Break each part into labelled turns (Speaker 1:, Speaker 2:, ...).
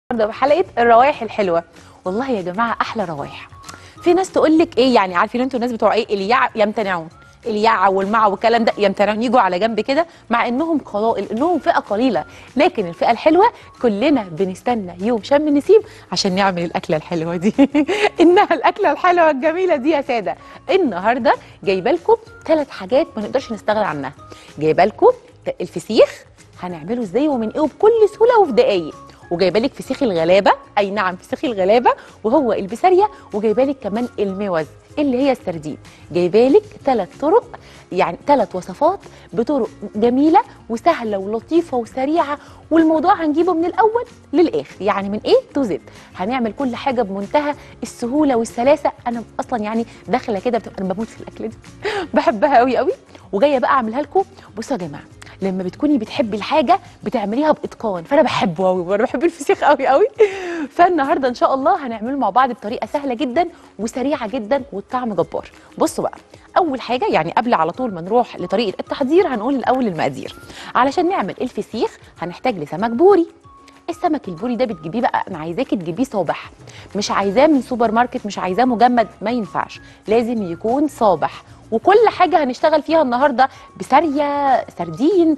Speaker 1: النهارده بحلقه الروائح الحلوه والله يا جماعه احلى روايح في ناس تقول لك ايه يعني عارفين انتوا الناس بتوع ايه اليع يمتنعون اليع والمع والكلام ده يمتنعون يجوا على جنب كده مع انهم قلائل انهم فئه قليله لكن الفئه الحلوه كلنا بنستنى يوم شم النسيم عشان نعمل الاكله الحلوه دي انها الاكله الحلوه الجميله دي يا ساده النهارده جايبه لكم ثلاث حاجات ما نقدرش نستغنى عنها جايبه لكم الفسيخ هنعمله ازاي ومن ايه وبكل سهوله وفي دقايق وجايبه لك فسيخ الغلابه اي نعم فسيخ الغلابه وهو البساريه وجايبه لك كمان الموز اللي هي السردين جايبه لك ثلاث طرق يعني ثلاث وصفات بطرق جميله وسهله ولطيفه وسريعه والموضوع هنجيبه من الاول للاخر يعني من ايه تو زد هنعمل كل حاجه بمنتهى السهوله والسلاسه انا اصلا يعني داخله كده بتبقى انا بموت في الاكله دي بحبها قوي قوي وجايه بقى اعملها لكم بصوا يا جماعه لما بتكوني بتحبي الحاجه بتعمليها باتقان فانا بحبه قوي وانا بحب الفسيخ قوي قوي فالنهارده ان شاء الله هنعمله مع بعض بطريقه سهله جدا وسريعه جدا والطعم جبار بصوا بقى اول حاجه يعني قبل على طول ما نروح لطريقه التحضير هنقول الاول المقادير علشان نعمل الفسيخ هنحتاج لسمك بوري السمك البوري ده بتجيبيه بقى انا عايزاكي تجيبيه صابح مش عايزاه من سوبر ماركت مش عايزاه مجمد ما ينفعش لازم يكون صابح وكل حاجه هنشتغل فيها النهارده بساريه سردين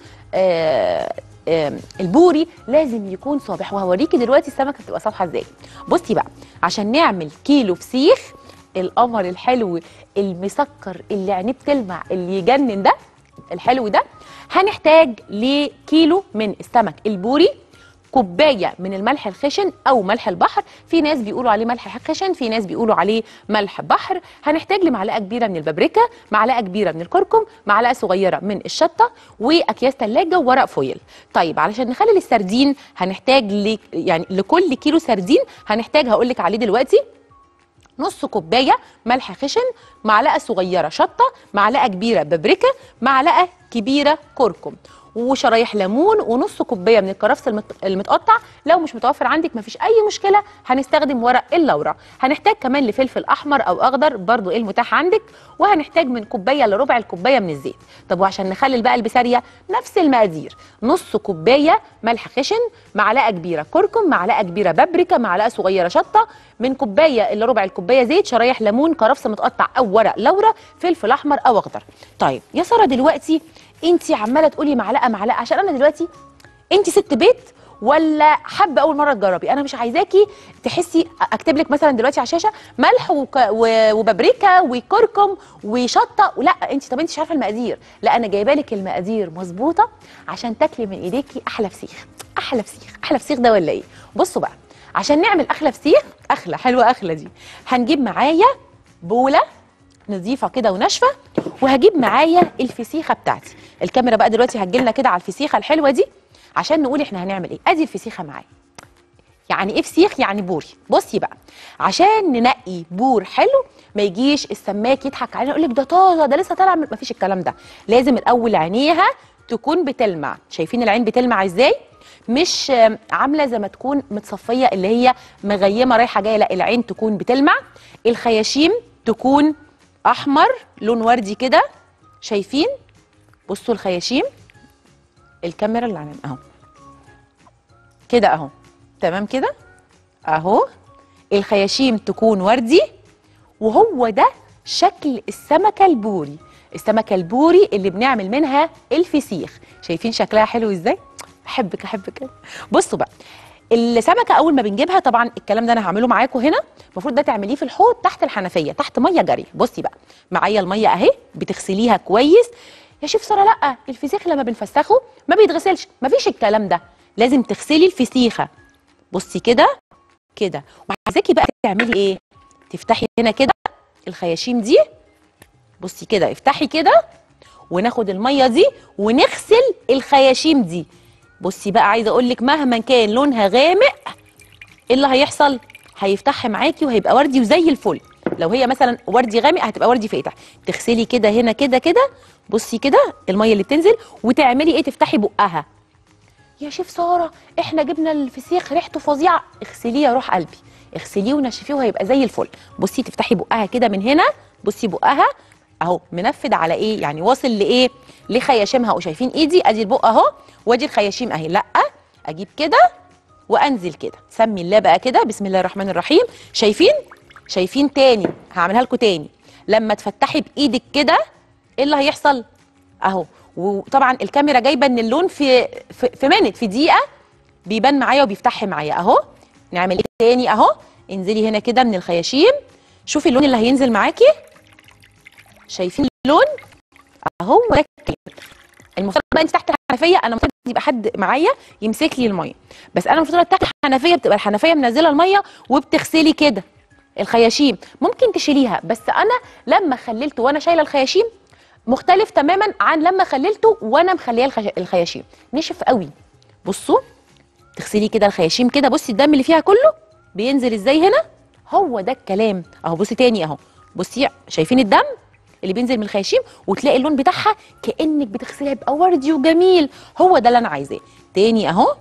Speaker 1: آه آه البوري لازم يكون صابح وهوريكي دلوقتي السمكه بتبقى صابحه ازاي بصي بقى عشان نعمل كيلو فسيخ القمر الحلو المسكر اللي عينيه بتلمع اللي يجنن ده الحلو ده هنحتاج لكيلو من السمك البوري كوبايه من الملح الخشن او ملح البحر في ناس بيقولوا عليه ملح خشن في ناس بيقولوا عليه ملح بحر هنحتاج لمعلقه كبيره من البابريكا معلقه كبيره من الكركم معلقه صغيره من الشطه واكياس ثلاجه وورق فويل طيب علشان نخلي السردين هنحتاج ل... يعني لكل كيلو سردين هنحتاج هقول لك عليه دلوقتي نص كوبايه ملح خشن معلقه صغيره شطه معلقه كبيره بابريكا معلقه كبيره كركم وشرايح ليمون ونص كوبايه من الكرفس المتقطع لو مش متوفر عندك مفيش اي مشكله هنستخدم ورق اللورا هنحتاج كمان لفلفل احمر او اخضر برضو ايه المتاح عندك وهنحتاج من كوبايه لربع الكوبايه من الزيت طب وعشان نخلل بقى البساريه نفس المقادير نص كوبايه ملح خشن معلقه كبيره كركم معلقه كبيره بابريكا معلقه صغيره شطه من كوبايه الا ربع الكوبايه زيت شرايح ليمون كرفس متقطع او ورق لورا فلفل احمر او اخضر طيب يا ساره دلوقتي انت عماله تقولي معلقه معلقه عشان انا دلوقتي انت ست بيت ولا حابه اول مره تجربي انا مش عايزاكي تحسي اكتب لك مثلا دلوقتي على الشاشه ملح وك... و... وبابريكا وكركم وشطه ولا انت طب انت مش عارفه المقادير لا انا جايبه لك المقادير مظبوطه عشان تاكلي من ايديكي احلى فسيخ احلى فسيخ احلى فسيخ ده ولا ايه بصوا بقى عشان نعمل احلى فسيخ اخلى حلوه اخلى دي هنجيب معايا بوله نظيفه كده وناشفه وهجيب معايا الفسيخه بتاعتي الكاميرا بقى دلوقتي هتجيلنا كده على الفسيخه الحلوه دي عشان نقول احنا هنعمل ايه ادي الفسيخه معايا يعني ايه فسيخ يعني بوري بصي بقى عشان ننقي بور حلو ما يجيش السماك يضحك علينا يقول لك ده طازه ده لسه طالع ما فيش الكلام ده لازم الاول عينيها تكون بتلمع شايفين العين بتلمع ازاي مش عامله زي ما تكون متصفيه اللي هي مغيمه رايحه جايه لا العين تكون بتلمع الخياشيم تكون احمر لون وردي كده شايفين بصوا الخياشيم الكاميرا اللي علينا اهو كده اهو تمام كده اهو الخياشيم تكون وردي وهو ده شكل السمكه البوري السمكه البوري اللي بنعمل منها الفسيخ شايفين شكلها حلو ازاي احبك احبك بصوا بقى السمكه اول ما بنجيبها طبعا الكلام ده انا هعمله معاكم هنا المفروض ده تعمليه في الحوض تحت الحنفيه تحت ميه جاريه بصي بقى معايا الميه اهي بتغسليها كويس يا شيف ساره لا الفسيخ لما بنفسخه ما بيتغسلش مفيش الكلام ده لازم تغسلي الفسيخه بصي كده كده وعايزاكي بقى تعملي ايه تفتحي هنا كده الخياشيم دي بصي كده افتحي كده وناخد الميه دي ونغسل الخياشيم دي بصي بقى عايزه اقول لك مهما كان لونها غامق ايه اللي هيحصل هيفتحها معاكي وهيبقى وردي وزي الفل لو هي مثلا وردي غامق هتبقى وردي فاتح تغسلي كده هنا كده كده بصي كده الميه اللي بتنزل وتعملي ايه تفتحي بقها يا شيف ساره احنا جبنا الفسيخ ريحته فظيعه اغسليه يا روح قلبي اغسليه ونشفيه وهيبقى زي الفل بصي تفتحي بقها كده من هنا بصي بقها اهو منفذ على ايه يعني واصل لايه لخياشيمها وشايفين ايدي ادي البق اهو وادي الخياشيم اهي لا اجيب كده وانزل كده سمي الله بقى كده بسم الله الرحمن الرحيم شايفين شايفين تاني هعملها لكم تاني لما تفتحي بايدك كده ايه اللي هيحصل اهو وطبعا الكاميرا جايبه ان اللون في في, في منت في دقيقه بيبان معايا وبيفتح معايا اهو نعمل ايه تاني اهو انزلي هنا كده من الخياشيم شوفي اللون اللي هينزل معاكي شايفين اللون اهو ده الكلام المفترض بقى انت تحت الحنفيه انا المفروض يبقى حد معايا يمسك لي الميه بس انا المفروض تحت الحنفيه بتبقى الحنفيه منزله الميه وبتغسلي كده الخياشيم ممكن تشيليها بس انا لما خللته وانا شايله الخياشيم مختلف تماما عن لما خللته وانا مخليه الخش- الخياشيم نشف قوي بصوا تغسلي كده الخياشيم كده بصي الدم اللي فيها كله بينزل ازاي هنا هو ده الكلام اهو بصي تاني اهو بصي شايفين الدم اللي بينزل من الخياشيم وتلاقي اللون بتاعها كانك بتغسليها يبقى وردي وجميل هو ده اللي انا عايزاه تاني اهو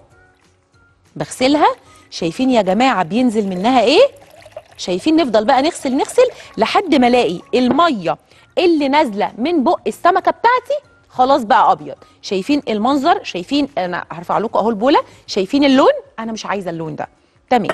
Speaker 1: بغسلها شايفين يا جماعه بينزل منها ايه شايفين نفضل بقى نغسل نغسل لحد ما الاقي الميه اللي نازله من بق السمكه بتاعتي خلاص بقى ابيض شايفين المنظر شايفين انا هرفع لكم اهو البوله شايفين اللون انا مش عايزه اللون ده تمام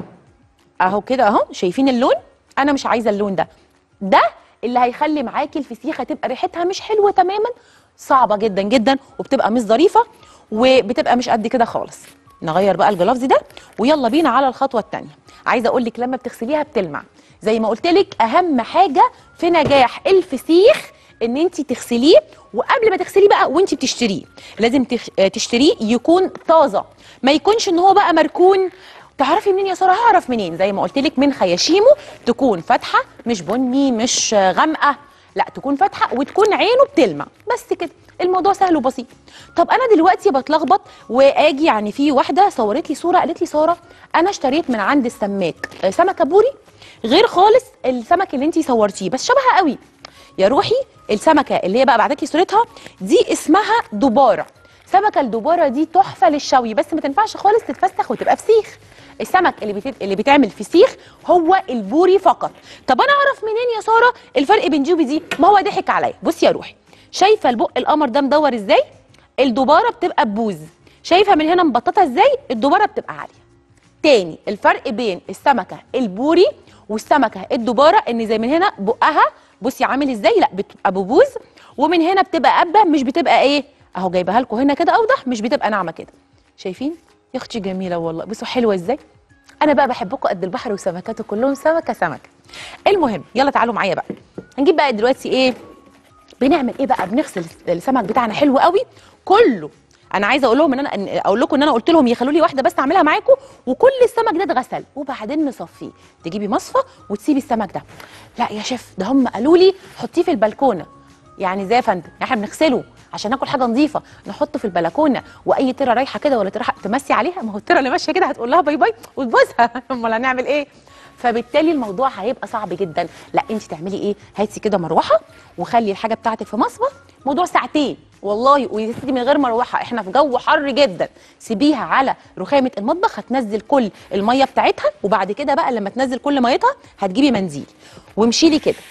Speaker 1: اهو كده اهو شايفين اللون انا مش عايزه اللون ده ده اللي هيخلي معاكي الفسيخه تبقى ريحتها مش حلوه تماما صعبه جدا جدا وبتبقى مش ظريفه وبتبقى مش قد كده خالص نغير بقى الجلافز ده ويلا بينا على الخطوه الثانيه عايزه اقول لك لما بتغسليها بتلمع زي ما قلت لك اهم حاجه في نجاح الفسيخ ان انت تغسليه وقبل ما تغسليه بقى وانت بتشتريه لازم تخ- آه، تشتريه يكون طازه ما يكونش ان هو بقى مركون تعرفي منين يا ساره هعرف منين زي ما قلت لك من خياشيمه تكون فاتحه مش بني مش آه، غامقه لا تكون فاتحه وتكون عينه بتلمع بس كده الموضوع سهل وبسيط طب انا دلوقتي بتلخبط واجي يعني في واحده صورت لي صوره قالت لي ساره انا اشتريت من عند السماك آه، سمكه بوري غير خالص السمك اللي انتي صورتيه بس شبهها قوي يا روحي السمكه اللي هي بقى بعتت لي صورتها دي اسمها دباره سمكه الدباره دي تحفه للشوي بس ما تنفعش خالص تتفسخ وتبقى فسيخ السمك اللي بت... اللي بيتعمل فسيخ هو البوري فقط طب انا اعرف منين يا ساره الفرق بين دي ودي ما هو ضحك عليا بصي يا روحي شايفه البق القمر ده مدور ازاي الدباره بتبقى ببوز شايفه من هنا مبططه ازاي الدباره بتبقى عاليه تاني الفرق بين السمكه البوري والسمكه الدباره ان زي من هنا بقها بصي عامل ازاي لا بتبقى ببوز ومن هنا بتبقى قبه مش بتبقى ايه اهو جايبها لكم هنا كده اوضح مش بتبقى ناعمه كده شايفين يا اختي جميله والله بصوا حلوه ازاي انا بقى بحبكم قد البحر وسمكاته كلهم سمكه سمكه المهم يلا تعالوا معايا بقى هنجيب بقى دلوقتي ايه بنعمل ايه بقى بنغسل السمك بتاعنا حلو قوي كله انا عايزه اقول لهم ان انا إن- اقول لكم ان انا قلت لهم يخلوا لي واحده بس اعملها معاكم وكل السمك ده اتغسل وبعدين نصفيه تجيبي مصفى وتسيبي السمك ده لا يا شيف ده هم قالوا لي حطيه في البلكونه يعني ازاي يا فندم احنا بنغسله عشان ناكل حاجه نظيفه نحطه في البلكونه واي تره رايحه كده ولا تروح تمسي عليها ما هو التره اللي ماشيه كده هتقول لها باي باي وتبوسها امال هنعمل ايه فبالتالي الموضوع هيبقى صعب جدا لا انت تعملي ايه هاتي كده مروحه وخلي الحاجه بتاعتك في مصفى موضوع ساعتين والله ويا ستي من غير مروحه احنا في جو حر جدا سيبيها على رخامه المطبخ هتنزل كل الميه بتاعتها وبعد كده بقى لما تنزل كل ميتها هتجيبي منديل وامشي لي كده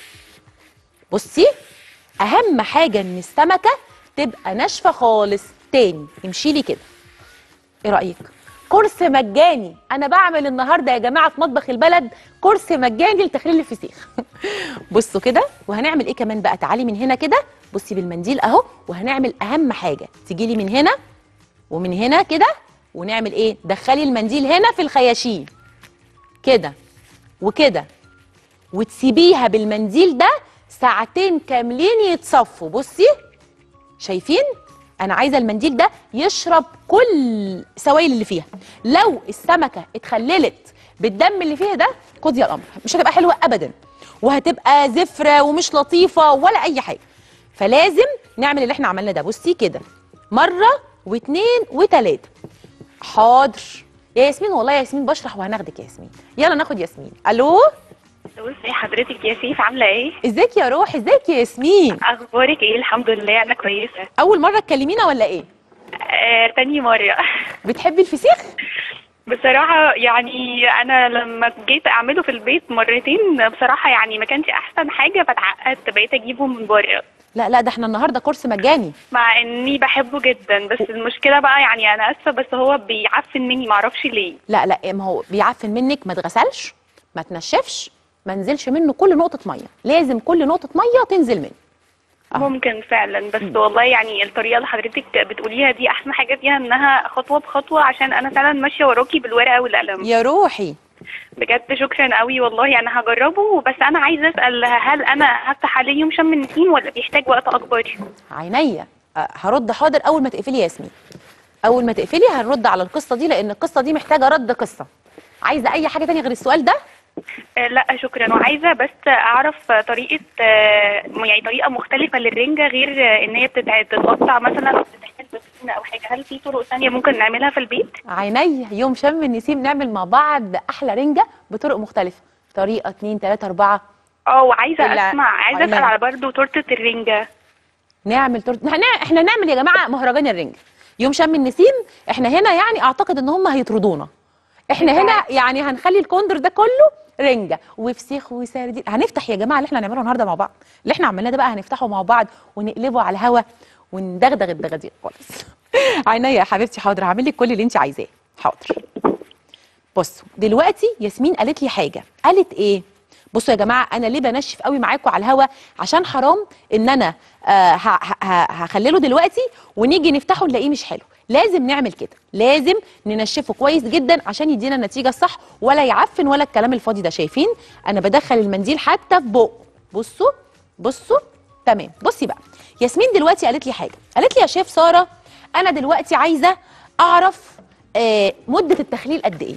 Speaker 1: بصي اهم حاجه ان السمكه تبقى ناشفه خالص تاني امشي لي كده ايه رايك كورس مجاني انا بعمل النهارده يا جماعه في مطبخ البلد كورس مجاني لتخليل الفسيخ بصوا كده وهنعمل ايه كمان بقى تعالي من هنا كده بصي بالمنديل اهو وهنعمل اهم حاجه تيجي لي من هنا ومن هنا كده ونعمل ايه دخلي المنديل هنا في الخياشيم كده وكده وتسيبيها بالمنديل ده ساعتين كاملين يتصفوا بصي شايفين انا عايزه المنديل ده يشرب كل سوائل اللي فيها لو السمكه اتخللت بالدم اللي فيها ده خدي يا الامر مش هتبقى حلوه ابدا وهتبقى زفره ومش لطيفه ولا اي حاجه فلازم نعمل اللي احنا عملناه ده بصي كده مره واثنين وثلاثه حاضر يا ياسمين والله يا ياسمين بشرح وهناخدك يا ياسمين يلا ناخد ياسمين الو
Speaker 2: بصي حضرتك يا سيف عامله ايه
Speaker 1: ازيك يا روح ازيك يا ياسمين
Speaker 2: اخبارك ايه الحمد لله انا كويسه
Speaker 1: اول مره تكلمينا ولا ايه
Speaker 2: آه، تاني مره
Speaker 1: بتحبي الفسيخ
Speaker 2: بصراحه يعني انا لما جيت اعمله في البيت مرتين بصراحه يعني ما كانش احسن حاجه فتعقدت بقيت اجيبه من بره
Speaker 1: لا لا ده احنا النهارده كورس مجاني
Speaker 2: مع اني بحبه جدا بس المشكله بقى يعني انا اسفه بس هو بيعفن مني معرفش ليه
Speaker 1: لا لا ما هو بيعفن منك ما اتغسلش ما تنشفش ما نزلش منه كل نقطه ميه لازم كل نقطه ميه تنزل منه آه.
Speaker 2: ممكن فعلا بس والله يعني الطريقه اللي حضرتك بتقوليها دي احسن حاجه فيها انها خطوه بخطوه عشان انا فعلا ماشيه وراكي بالورقه والقلم
Speaker 1: يا روحي
Speaker 2: بجد شكرا قوي والله انا هجربه بس انا عايزه اسال هل انا هفتح عليه يوم شم النسيم ولا بيحتاج وقت اكبر
Speaker 1: عينيا أه، هرد حاضر اول ما تقفلي يا ياسمين اول ما تقفلي هنرد على القصه دي لان القصه دي محتاجه رد قصه عايزه اي حاجه تانية غير السؤال ده
Speaker 2: آه، لا شكرا وعايزه بس اعرف طريقه آه، يعني طريقه مختلفه للرنجه غير آه، ان هي بتتع- بتتقطع مثلا بتحتاج بسكينه او حاجه هل في طرق ثانيه ممكن نعملها في البيت
Speaker 1: عينيا يوم شم النسيم نعمل مع بعض احلى رنجه بطرق مختلفه طريقه اتنين تلاته اربعه
Speaker 2: اه وعايزه
Speaker 1: لا،
Speaker 2: اسمع عايزه
Speaker 1: عينيا.
Speaker 2: اسال على برضه تورته الرنجه
Speaker 1: نعمل تورت احنا احنا نعمل يا جماعه مهرجان الرنجه يوم شم النسيم احنا هنا يعني اعتقد ان هم هيطردونا احنا هنا يعني هنخلي الكوندر ده كله رنجه وفسيخ وسردين هنفتح يا جماعه اللي احنا هنعمله النهارده مع بعض اللي احنا عملناه ده بقى هنفتحه مع بعض ونقلبه على الهوا وندغدغ الدغاديق خالص عينيا يا حبيبتي حاضر هعمل لك كل اللي انت عايزاه حاضر بصوا دلوقتي ياسمين قالت لي حاجه قالت ايه بصوا يا جماعه انا ليه بنشف قوي معاكم على الهوا عشان حرام ان انا آه ه- ه- ه- هخلله دلوقتي ونيجي نفتحه نلاقيه مش حلو لازم نعمل كده لازم ننشفه كويس جدا عشان يدينا النتيجه الصح ولا يعفن ولا الكلام الفاضي ده شايفين انا بدخل المنديل حتى في بقه بصوا بصوا تمام بصي بقى ياسمين دلوقتي قالت لي حاجه قالت لي يا شيف ساره انا دلوقتي عايزه اعرف آه مده التخليل قد ايه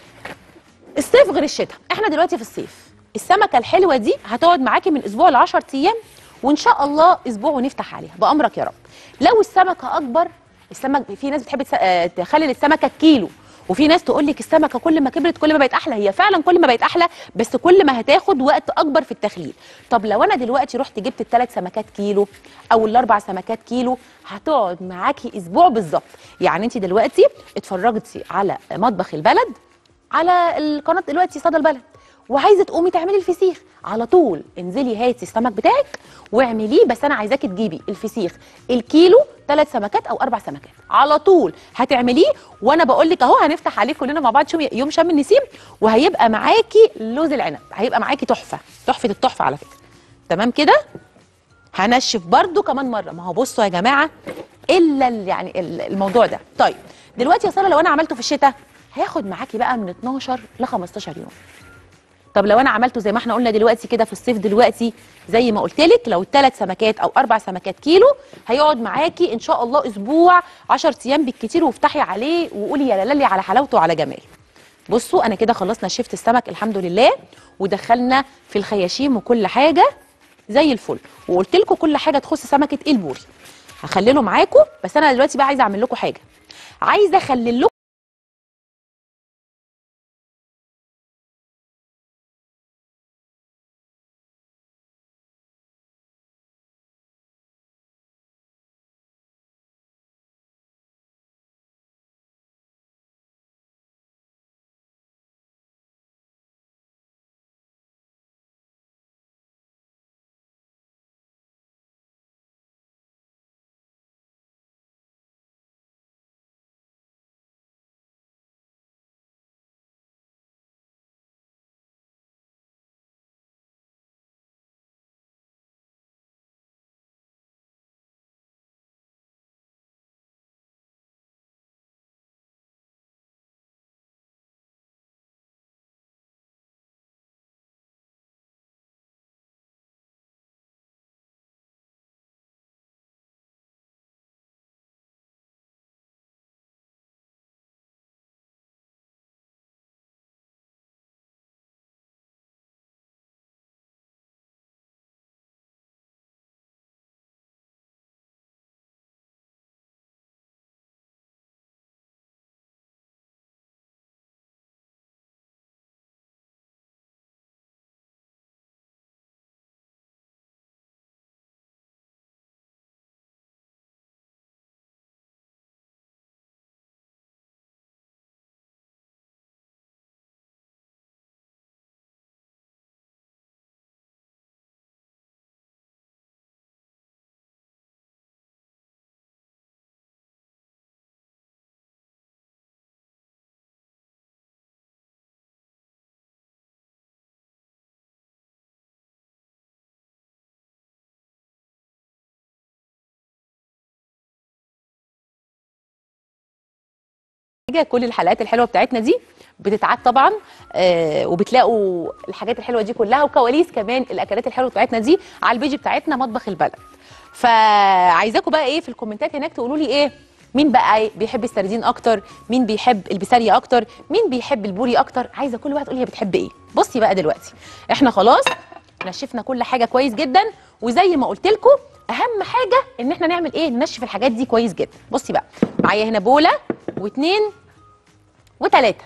Speaker 1: الصيف غير الشتاء احنا دلوقتي في الصيف السمكه الحلوه دي هتقعد معاكي من اسبوع ل 10 ايام وان شاء الله اسبوع ونفتح عليها بامرك يا رب لو السمكه اكبر السمك في ناس بتحب تس- آه، تخلل السمكه كيلو وفي ناس تقول لك السمكه كل ما كبرت كل ما بقت احلى هي فعلا كل ما بقت احلى بس كل ما هتاخد وقت اكبر في التخليل طب لو انا دلوقتي رحت جبت الثلاث سمكات كيلو او الاربع سمكات كيلو هتقعد معاكي اسبوع بالظبط يعني انت دلوقتي اتفرجتي على مطبخ البلد على القناه دلوقتي صدى البلد وعايزه تقومي تعملي الفسيخ على طول انزلي هاتي السمك بتاعك واعمليه بس انا عايزاكي تجيبي الفسيخ الكيلو ثلاث سمكات او اربع سمكات على طول هتعمليه وانا بقول لك اهو هنفتح عليه كلنا مع بعض شوم- يوم شم النسيم وهيبقى معاكي لوز العنب هيبقى معاكي تحفه تحفه التحفه على فكره تمام كده هنشف برضو كمان مره ما هو بصوا يا جماعه الا ال- يعني ال- الموضوع ده طيب دلوقتي يا ساره لو انا عملته في الشتاء هياخد معاكي بقى من 12 ل 15 يوم طب لو انا عملته زي ما احنا قلنا دلوقتي كده في الصيف دلوقتي زي ما قلت لك لو ثلاث سمكات او اربع سمكات كيلو هيقعد معاكي ان شاء الله اسبوع 10 ايام بالكتير وافتحي عليه وقولي يا لالي على حلاوته وعلى جماله بصوا انا كده خلصنا شفت السمك الحمد لله ودخلنا في الخياشيم وكل حاجه زي الفل وقلت لكم كل حاجه تخص سمكه البوري هخلله معاكم بس انا دلوقتي بقى عايزه اعمل لكم حاجه عايزه اخلل لكم حاجه كل الحلقات الحلوه بتاعتنا دي بتتعاد طبعا آه وبتلاقوا الحاجات الحلوه دي كلها وكواليس كمان الاكلات الحلوه بتاعتنا دي على البيج بتاعتنا مطبخ البلد فعايزاكم بقى ايه في الكومنتات هناك تقولوا لي ايه مين بقى بيحب السردين اكتر مين بيحب البسارية اكتر مين بيحب البوري اكتر عايزه كل واحد تقول لي هي بتحب ايه بصي بقى دلوقتي احنا خلاص نشفنا كل حاجه كويس جدا وزي ما قلت لكم اهم حاجه ان احنا نعمل ايه ننشف الحاجات دي كويس جدا بصي بقى معايا هنا بوله واثنين وثلاثه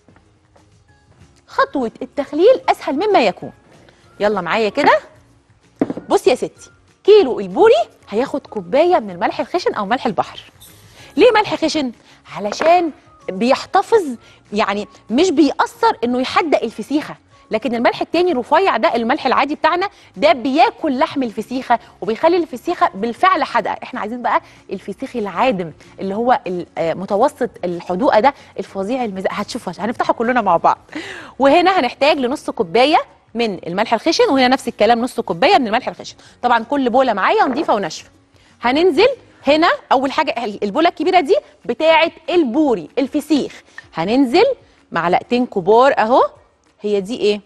Speaker 1: خطوه التخليل اسهل مما يكون يلا معايا كده بصي يا ستي كيلو البوري هياخد كوبايه من الملح الخشن او ملح البحر ليه ملح خشن علشان بيحتفظ يعني مش بيأثر انه يحدق الفسيخه لكن الملح التاني الرفيع ده الملح العادي بتاعنا ده بياكل لحم الفسيخه وبيخلي الفسيخه بالفعل حادقه احنا عايزين بقى الفسيخ العادم اللي هو متوسط الحدوقه ده الفظيع المزاج هتشوفوا هنفتحه كلنا مع بعض وهنا هنحتاج لنص كوبايه من الملح الخشن وهنا نفس الكلام نص كوبايه من الملح الخشن طبعا كل بوله معايا نظيفه وناشفه هننزل هنا اول حاجه البوله الكبيره دي بتاعه البوري الفسيخ هننزل معلقتين كبار اهو هي دي ايه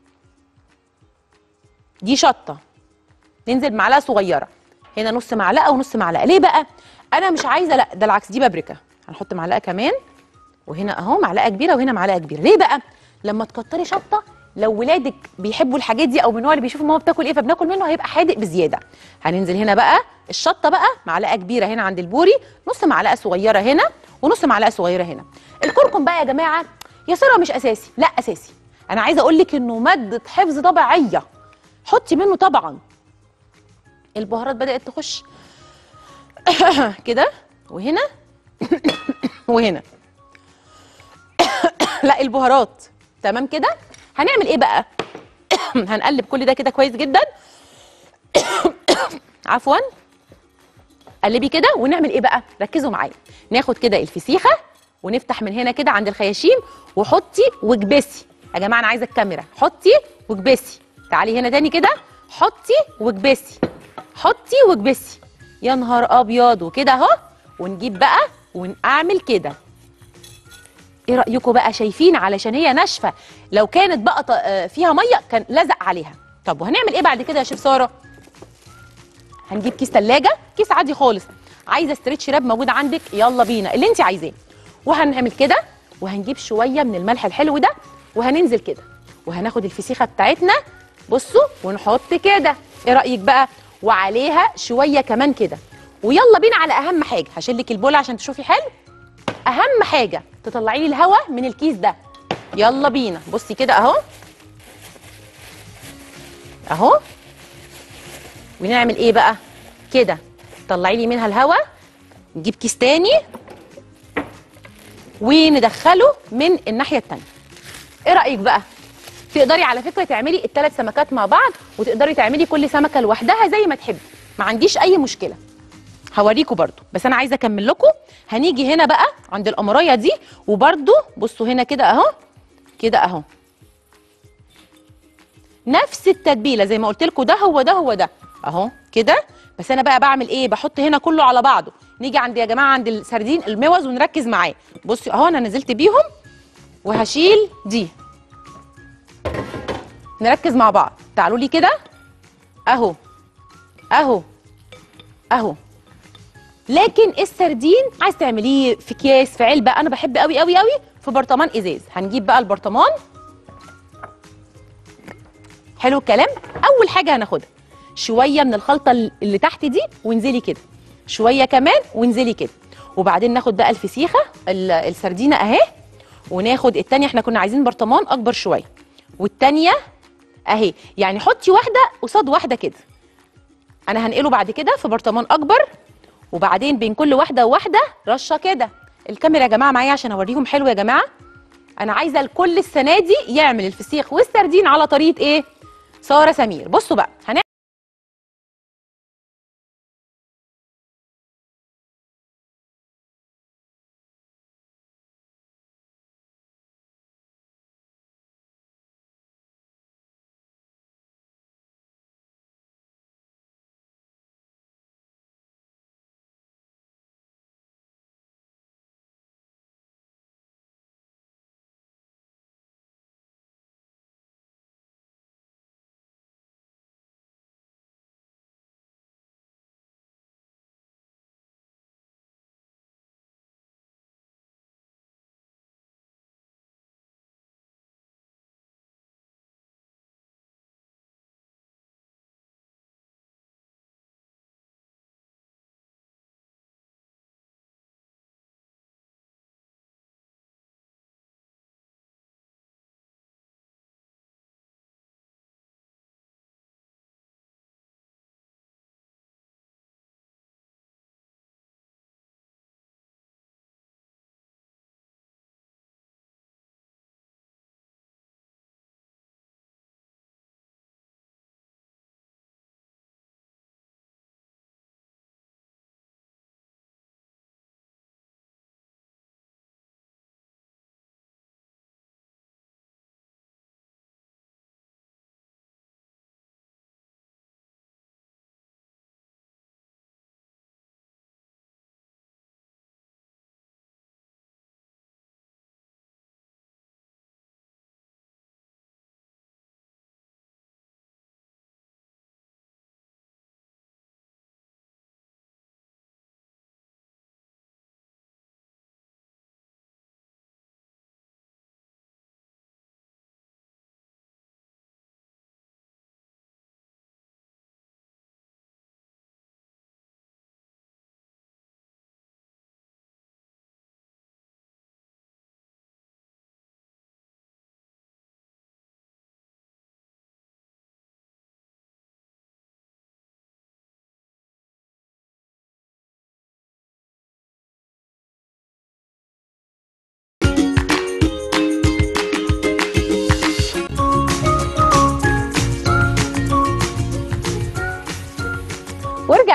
Speaker 1: دي شطه ننزل معلقه صغيره هنا نص معلقه ونص معلقه ليه بقى انا مش عايزه لا ده العكس دي بابريكا هنحط معلقه كمان وهنا اهو معلقه كبيره وهنا معلقه كبيره ليه بقى لما تكتري شطه لو ولادك بيحبوا الحاجات دي او من النوع اللي بيشوفوا ماما بتاكل ايه فبناكل منه هيبقى حادق بزياده هننزل هنا بقى الشطه بقى معلقه كبيره هنا عند البوري نص معلقه صغيره هنا ونص معلقه صغيره هنا الكركم بقى يا جماعه يا ساره مش اساسي لا اساسي انا عايزه اقول لك انه ماده حفظ طبيعيه حطي منه طبعا البهارات بدات تخش كده وهنا وهنا لا البهارات تمام كده هنعمل ايه بقى هنقلب كل ده كده كويس جدا عفوا قلبي كده ونعمل ايه بقى ركزوا معايا ناخد كده الفسيخه ونفتح من هنا كده عند الخياشيم وحطي واكبسي يا جماعه انا عايزه الكاميرا حطي واكبسي تعالي هنا تاني كده حطي واكبسي حطي واكبسي يا نهار ابيض وكده اهو ونجيب بقى ونعمل كده ايه رايكم بقى شايفين علشان هي ناشفه لو كانت بقى فيها ميه كان لزق عليها طب وهنعمل ايه بعد كده يا شيف ساره هنجيب كيس ثلاجه كيس عادي خالص عايزه استريتش راب موجود عندك يلا بينا اللي انت عايزاه وهنعمل كده وهنجيب شويه من الملح الحلو ده وهننزل كده وهناخد الفسيخه بتاعتنا بصوا ونحط كده ايه رايك بقى وعليها شويه كمان كده ويلا بينا على اهم حاجه هشيل لك البوله عشان تشوفي حلو اهم حاجه تطلعي لي الهواء من الكيس ده يلا بينا بصي كده اهو اهو ونعمل ايه بقى كده طلعي لي منها الهواء نجيب كيس تاني وندخله من الناحيه التانيه ايه رايك بقى تقدري على فكره تعملي الثلاث سمكات مع بعض وتقدري تعملي كل سمكه لوحدها زي ما تحبي ما عنديش اي مشكله هوريكم برضو بس انا عايزه اكمل لكم هنيجي هنا بقى عند القمرايه دي وبرضو بصوا هنا كده اهو كده اهو نفس التتبيله زي ما قلت لكم ده هو ده هو ده اهو كده بس انا بقى بعمل ايه بحط هنا كله على بعضه نيجي عند يا جماعه عند السردين الموز ونركز معاه بصي اهو انا نزلت بيهم وهشيل دي نركز مع بعض تعالوا لي كده اهو اهو اهو لكن السردين عايز تعمليه في اكياس في علبه انا بحب قوي قوي قوي في برطمان ازاز هنجيب بقى البرطمان حلو الكلام اول حاجه هناخدها شويه من الخلطه اللي تحت دي وانزلي كده شويه كمان وانزلي كده وبعدين ناخد بقى الفسيخه السردينه اهي وناخد التانية احنا كنا عايزين برطمان اكبر شويه والتانية اهي يعني حطي واحده قصاد واحده كده انا هنقله بعد كده في برطمان اكبر وبعدين بين كل واحده وواحده رشه كده الكاميرا يا جماعه معايا عشان اوريهم حلو يا جماعه انا عايزه الكل السنه دي يعمل الفسيخ والسردين على طريقه ايه ساره سمير بصوا بقى هنعمل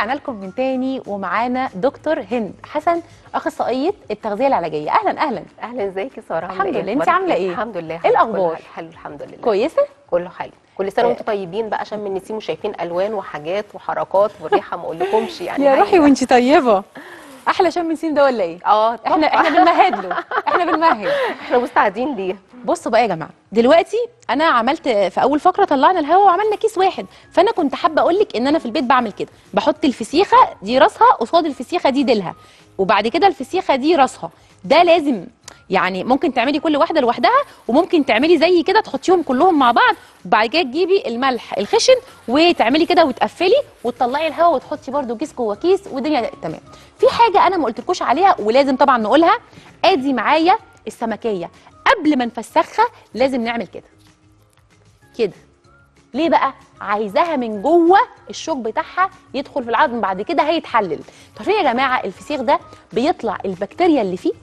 Speaker 1: ورجعنا لكم من تاني ومعانا دكتور هند حسن اخصائيه التغذيه العلاجيه اهلا اهلا
Speaker 3: اهلا ازيك يا ساره
Speaker 1: الحمد
Speaker 3: عاملة
Speaker 1: لله.
Speaker 3: إيه؟
Speaker 1: انت
Speaker 3: أخبارك
Speaker 1: عاملة إيه؟
Speaker 3: الحمد لله
Speaker 1: إيه الأخبار؟
Speaker 3: كله حلو الحمد لله
Speaker 1: كويسه
Speaker 3: كله حلو كل سنه وانتم طيبين بقى عشان من نسيم وشايفين الوان وحاجات وحركات والريحه ما اقولكمش يعني
Speaker 1: يا روحي
Speaker 3: هايلة.
Speaker 1: وانت طيبه احلى شم نسيم ده ولا ايه
Speaker 3: اه
Speaker 1: احنا
Speaker 3: طبعاً.
Speaker 1: احنا بنمهد له احنا بنمهد
Speaker 3: احنا مستعدين ليه
Speaker 1: بصوا بقى يا جماعه دلوقتي انا عملت في اول فقره طلعنا الهواء وعملنا كيس واحد فانا كنت حابه اقول لك ان انا في البيت بعمل كده بحط الفسيخه دي راسها قصاد الفسيخه دي ديلها وبعد كده الفسيخه دي راسها ده لازم يعني ممكن تعملي كل واحده لوحدها وممكن تعملي زي كده تحطيهم كلهم مع بعض وبعد كده تجيبي الملح الخشن وتعملي كده وتقفلي وتطلعي الهواء وتحطي برده كيس جوه كيس والدنيا تمام في حاجه انا ما قلتلكوش عليها ولازم طبعا نقولها ادي معايا السمكيه قبل ما نفسخها لازم نعمل كده كده ليه بقى عايزاها من جوه الشوك بتاعها يدخل في العظم بعد كده هيتحلل طب يا جماعه الفسيخ ده بيطلع البكتيريا اللي فيه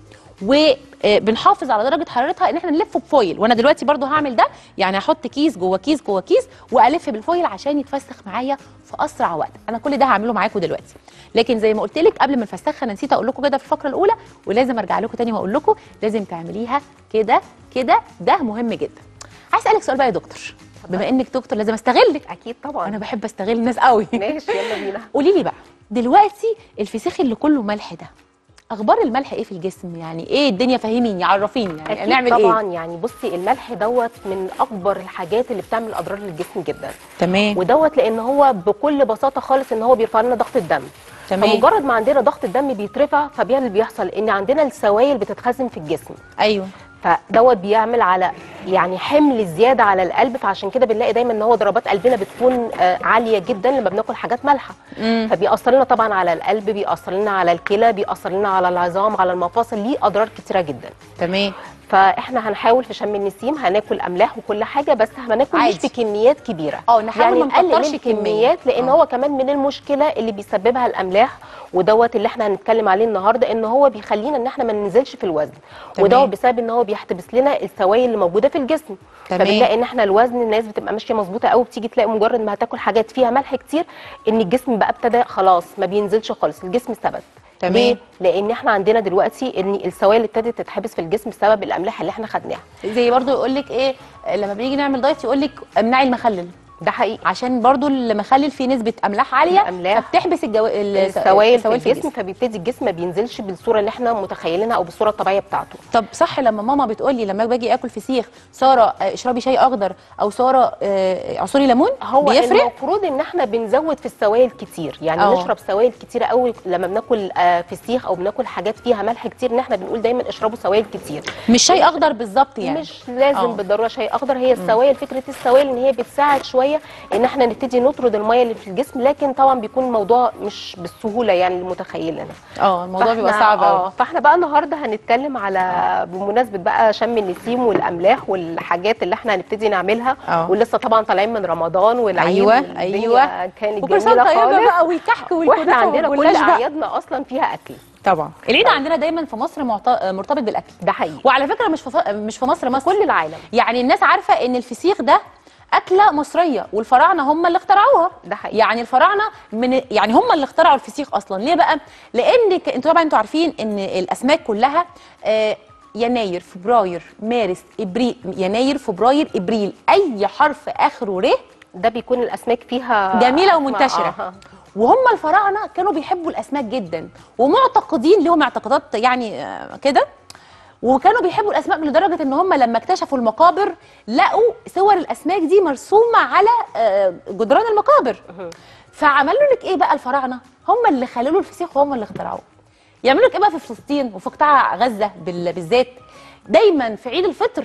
Speaker 1: وبنحافظ على درجه حرارتها ان احنا نلفه بفويل وانا دلوقتي برضو هعمل ده يعني هحط كيس جوه كيس جوه كيس والف بالفويل عشان يتفسخ معايا في اسرع وقت انا كل ده هعمله معاكم دلوقتي لكن زي ما قلت لك قبل ما نفسخها انا نسيت اقول لكم كده في الفقره الاولى ولازم ارجع لكم تاني واقول لكم لازم تعمليها كده كده ده مهم جدا عايز اسالك سؤال بقى يا دكتور بما انك دكتور لازم استغلك
Speaker 3: اكيد طبعا
Speaker 1: انا بحب استغل الناس قوي
Speaker 3: ماشي يلا بينا
Speaker 1: قولي لي بقى دلوقتي الفسيخ اللي كله ملح ده اخبار الملح ايه في الجسم يعني ايه الدنيا فهميني عرفيني يعني
Speaker 3: اكيد
Speaker 1: نعمل
Speaker 3: طبعا
Speaker 1: ايه
Speaker 3: يعني بصي الملح دوت من اكبر الحاجات اللي بتعمل اضرار للجسم جدا
Speaker 1: تمام
Speaker 3: ودوت لان هو بكل بساطه خالص ان هو بيرفع لنا ضغط الدم
Speaker 1: تمام
Speaker 3: فمجرد ما عندنا ضغط الدم بيترفع فبيعمل اللي بيحصل ان عندنا السوائل بتتخزن في الجسم
Speaker 1: ايوه
Speaker 3: فدوت بيعمل على يعني حمل زياده على القلب فعشان كده بنلاقي دايما ان هو ضربات قلبنا بتكون آه، عاليه جدا لما بناكل حاجات مالحه
Speaker 1: مم.
Speaker 3: فبيأثر لنا طبعا على القلب بيأثر لنا على الكلى بيأثر لنا على العظام على المفاصل ليه اضرار كتيره جدا
Speaker 1: تمام
Speaker 3: فاحنا هنحاول في شم النسيم هناكل املاح وكل حاجه بس هناكل
Speaker 1: عادي.
Speaker 3: مش بكميات كبيره
Speaker 1: اه نحاول ما
Speaker 3: يعني
Speaker 1: نكترش
Speaker 3: نقلل
Speaker 1: الكمية.
Speaker 3: الكميات لان
Speaker 1: آه.
Speaker 3: هو كمان من المشكله اللي بيسببها الاملاح ودوت اللي احنا هنتكلم عليه النهارده ان هو بيخلينا ان احنا ما ننزلش في الوزن
Speaker 1: تمام.
Speaker 3: ودوت بسبب ان هو بيحتبس لنا السوائل اللي موجوده في الجسم
Speaker 1: تمام.
Speaker 3: فبنلاقي ان احنا الوزن الناس بتبقى ماشيه مظبوطه قوي بتيجي تلاقي مجرد ما هتاكل حاجات فيها ملح كتير ان الجسم بقى ابتدى خلاص ما بينزلش خالص الجسم ثبت
Speaker 1: تمام.
Speaker 3: ليه؟ لان احنا عندنا دلوقتي ان السوائل ابتدت تتحبس في الجسم بسبب الاملاح اللي احنا خدناها
Speaker 1: زي برضو يقول لك ايه لما بنيجي نعمل دايت يقول لك امنعي المخلل
Speaker 3: ده حقيقي
Speaker 1: عشان برضو المخلل فيه نسبه املاح عاليه
Speaker 3: الأملاح.
Speaker 1: فبتحبس الجو... الس-
Speaker 3: السوائل في الجسم فبيبتدي الجسم ما بينزلش بالصوره اللي احنا متخيلينها او بالصوره الطبيعيه بتاعته
Speaker 1: طب صح لما ماما بتقول لي لما باجي اكل فسيخ ساره آه، اشربي شاي اخضر او ساره آه، عصري ليمون
Speaker 3: هو
Speaker 1: بيفرق
Speaker 3: المفروض ان احنا بنزود في السوائل كتير يعني
Speaker 1: اه.
Speaker 3: أوه. نشرب سوائل كتيره قوي لما بناكل آه، فسيخ او بناكل حاجات فيها ملح كتير ان احنا بنقول دايما اشربوا سوائل كتير
Speaker 1: مش شاي اخضر بالظبط يعني
Speaker 3: مش لازم
Speaker 1: اه.
Speaker 3: بالضروره شاي اخضر هي السوائل فكره السوائل ان هي بتساعد شويه ان احنا نبتدي نطرد الميه اللي في الجسم لكن طبعا بيكون الموضوع مش بالسهوله يعني المتخيلينها
Speaker 1: اه الموضوع بيبقى
Speaker 3: فاحنا-
Speaker 1: صعب
Speaker 3: اه
Speaker 1: قوي
Speaker 3: فاحنا بقى النهارده هنتكلم على بمناسبه بقى شم النسيم والاملاح والحاجات اللي احنا هنبتدي نعملها
Speaker 1: اه.
Speaker 3: ولسه طبعا طالعين من رمضان والعيد
Speaker 1: أيوة،
Speaker 3: والدنيا
Speaker 1: أيوة.
Speaker 3: كانت
Speaker 1: وكل سنه
Speaker 3: جميله
Speaker 1: طيبه
Speaker 3: خالص
Speaker 1: بقى والكحك
Speaker 3: واحنا
Speaker 1: والكنافه
Speaker 3: عندنا كل
Speaker 1: والجلاش بقى.
Speaker 3: اعيادنا اصلا فيها اكل
Speaker 1: طبعا العيد عندنا دايما في مصر معت- مرتبط بالاكل
Speaker 3: ده حقيقي
Speaker 1: وعلى فكره مش في ف- مش في مصر مصر
Speaker 3: كل العالم
Speaker 1: يعني الناس عارفه ان الفسيخ ده اكله مصريه والفراعنه هم اللي اخترعوها
Speaker 3: ده حقيقي
Speaker 1: يعني الفراعنه من يعني هم اللي اخترعوا الفسيخ اصلا ليه بقى لان ك- انتوا طبعا انتوا عارفين ان الاسماك كلها آه، يناير فبراير مارس ابريل يناير فبراير ابريل اي حرف اخره ر
Speaker 3: ده بيكون الاسماك فيها
Speaker 1: جميله
Speaker 3: أسماء-
Speaker 1: ومنتشره
Speaker 3: آه.
Speaker 1: وهم الفراعنه كانوا بيحبوا الاسماك جدا ومعتقدين لهم اعتقادات يعني آه، كده وكانوا بيحبوا الاسماك لدرجه ان هم لما اكتشفوا المقابر لقوا صور الاسماك دي مرسومه على آه، جدران المقابر فعملوا لك ايه بقى الفراعنه هم اللي خللوا الفسيخ وهم اللي اخترعوه يعملوا لك ايه بقى في فلسطين وفي قطاع غزه بال- بالذات دايما في عيد الفطر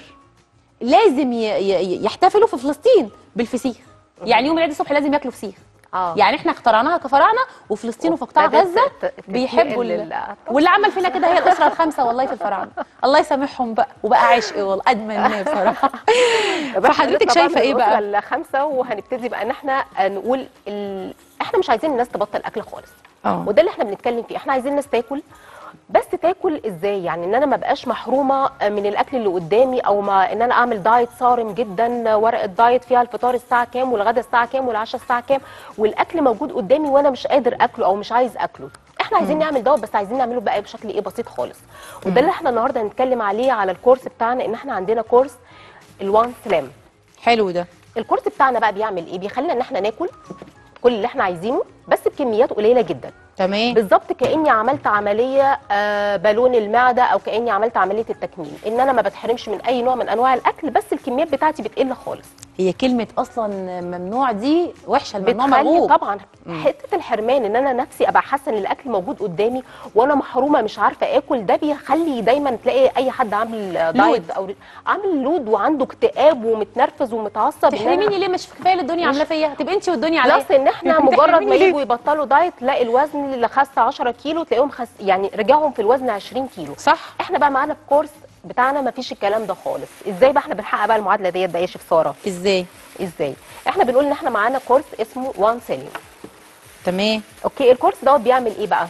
Speaker 1: لازم ي- ي- يحتفلوا في فلسطين بالفسيخ يعني يوم العيد الصبح لازم ياكلوا فسيخ
Speaker 3: اه
Speaker 1: يعني احنا اخترعناها كفراعنه وفلسطين وفي قطاع
Speaker 3: وابتدت
Speaker 1: غزه
Speaker 3: ت- ت-
Speaker 1: بيحبوا
Speaker 3: تنقل
Speaker 1: ال-
Speaker 3: لل-
Speaker 1: واللي عمل فينا كده هي الاسره الخامسه والله في الفراعنه الله يسامحهم بقى وبقى عشق والله ادمن بصراحه
Speaker 3: طب إحنا
Speaker 1: فحضرتك
Speaker 3: لسه
Speaker 1: شايفه ايه
Speaker 3: الأسرة
Speaker 1: بقى
Speaker 3: الخامسه وهنبتدي بقى ان احنا نقول ال... احنا مش عايزين الناس تبطل اكل خالص
Speaker 1: اه
Speaker 3: وده اللي احنا بنتكلم فيه احنا عايزين الناس تاكل بس تاكل ازاي يعني ان انا ما بقاش محرومه من الاكل اللي قدامي او ما ان انا اعمل دايت صارم جدا ورقه دايت فيها الفطار الساعه كام والغدا الساعه كام والعشاء الساعه كام والاكل موجود قدامي وانا مش قادر اكله او مش عايز اكله احنا عايزين نعمل دوت بس عايزين نعمله بقى بشكل ايه بسيط خالص وده اللي احنا النهارده هنتكلم عليه على الكورس بتاعنا ان احنا عندنا كورس الوان سلام
Speaker 1: حلو ده
Speaker 3: الكورس بتاعنا بقى بيعمل ايه بيخلينا ان احنا ناكل كل اللي احنا عايزينه بس بكميات قليله جدا
Speaker 1: تمام
Speaker 3: بالظبط كاني عملت عمليه آه، بالون المعده او كاني عملت عمليه التكميم ان انا ما بتحرمش من اي نوع من انواع الاكل بس الكميات بتاعتي بتقل خالص
Speaker 1: هي كلمه اصلا ممنوع دي وحشه الممنوع
Speaker 3: بتخلي
Speaker 1: مرغوب
Speaker 3: طبعا حته الحرمان ان انا نفسي ابقى حاسه ان الاكل موجود قدامي وانا محرومه مش عارفه اكل ده بيخلي دايما تلاقي اي حد عامل دايت او عامل لود وعنده اكتئاب ومتنرفز ومتعصب إن أنا-
Speaker 1: تحرميني ليه مش كفايه اللي الدنيا عامله فيا هتبقى انت والدنيا عليا
Speaker 3: بلس ان احنا مجرد ما
Speaker 1: تحرميني ليه؟
Speaker 3: يجوا يبطلوا دايت تلاقي الوزن اللي خس 10 كيلو تلاقيهم خس يعني رجعهم في الوزن 20 كيلو
Speaker 1: صح
Speaker 3: احنا بقى معانا في كورس بتاعنا ما فيش الكلام ده خالص ازاي بقى احنا بنحقق بقى المعادله ديت بقى يا شيف ساره
Speaker 1: ازاي
Speaker 3: ازاي احنا بنقول ان احنا معانا كورس اسمه وان سيلينج
Speaker 1: تمام
Speaker 3: اوكي الكورس دوت بيعمل ايه بقى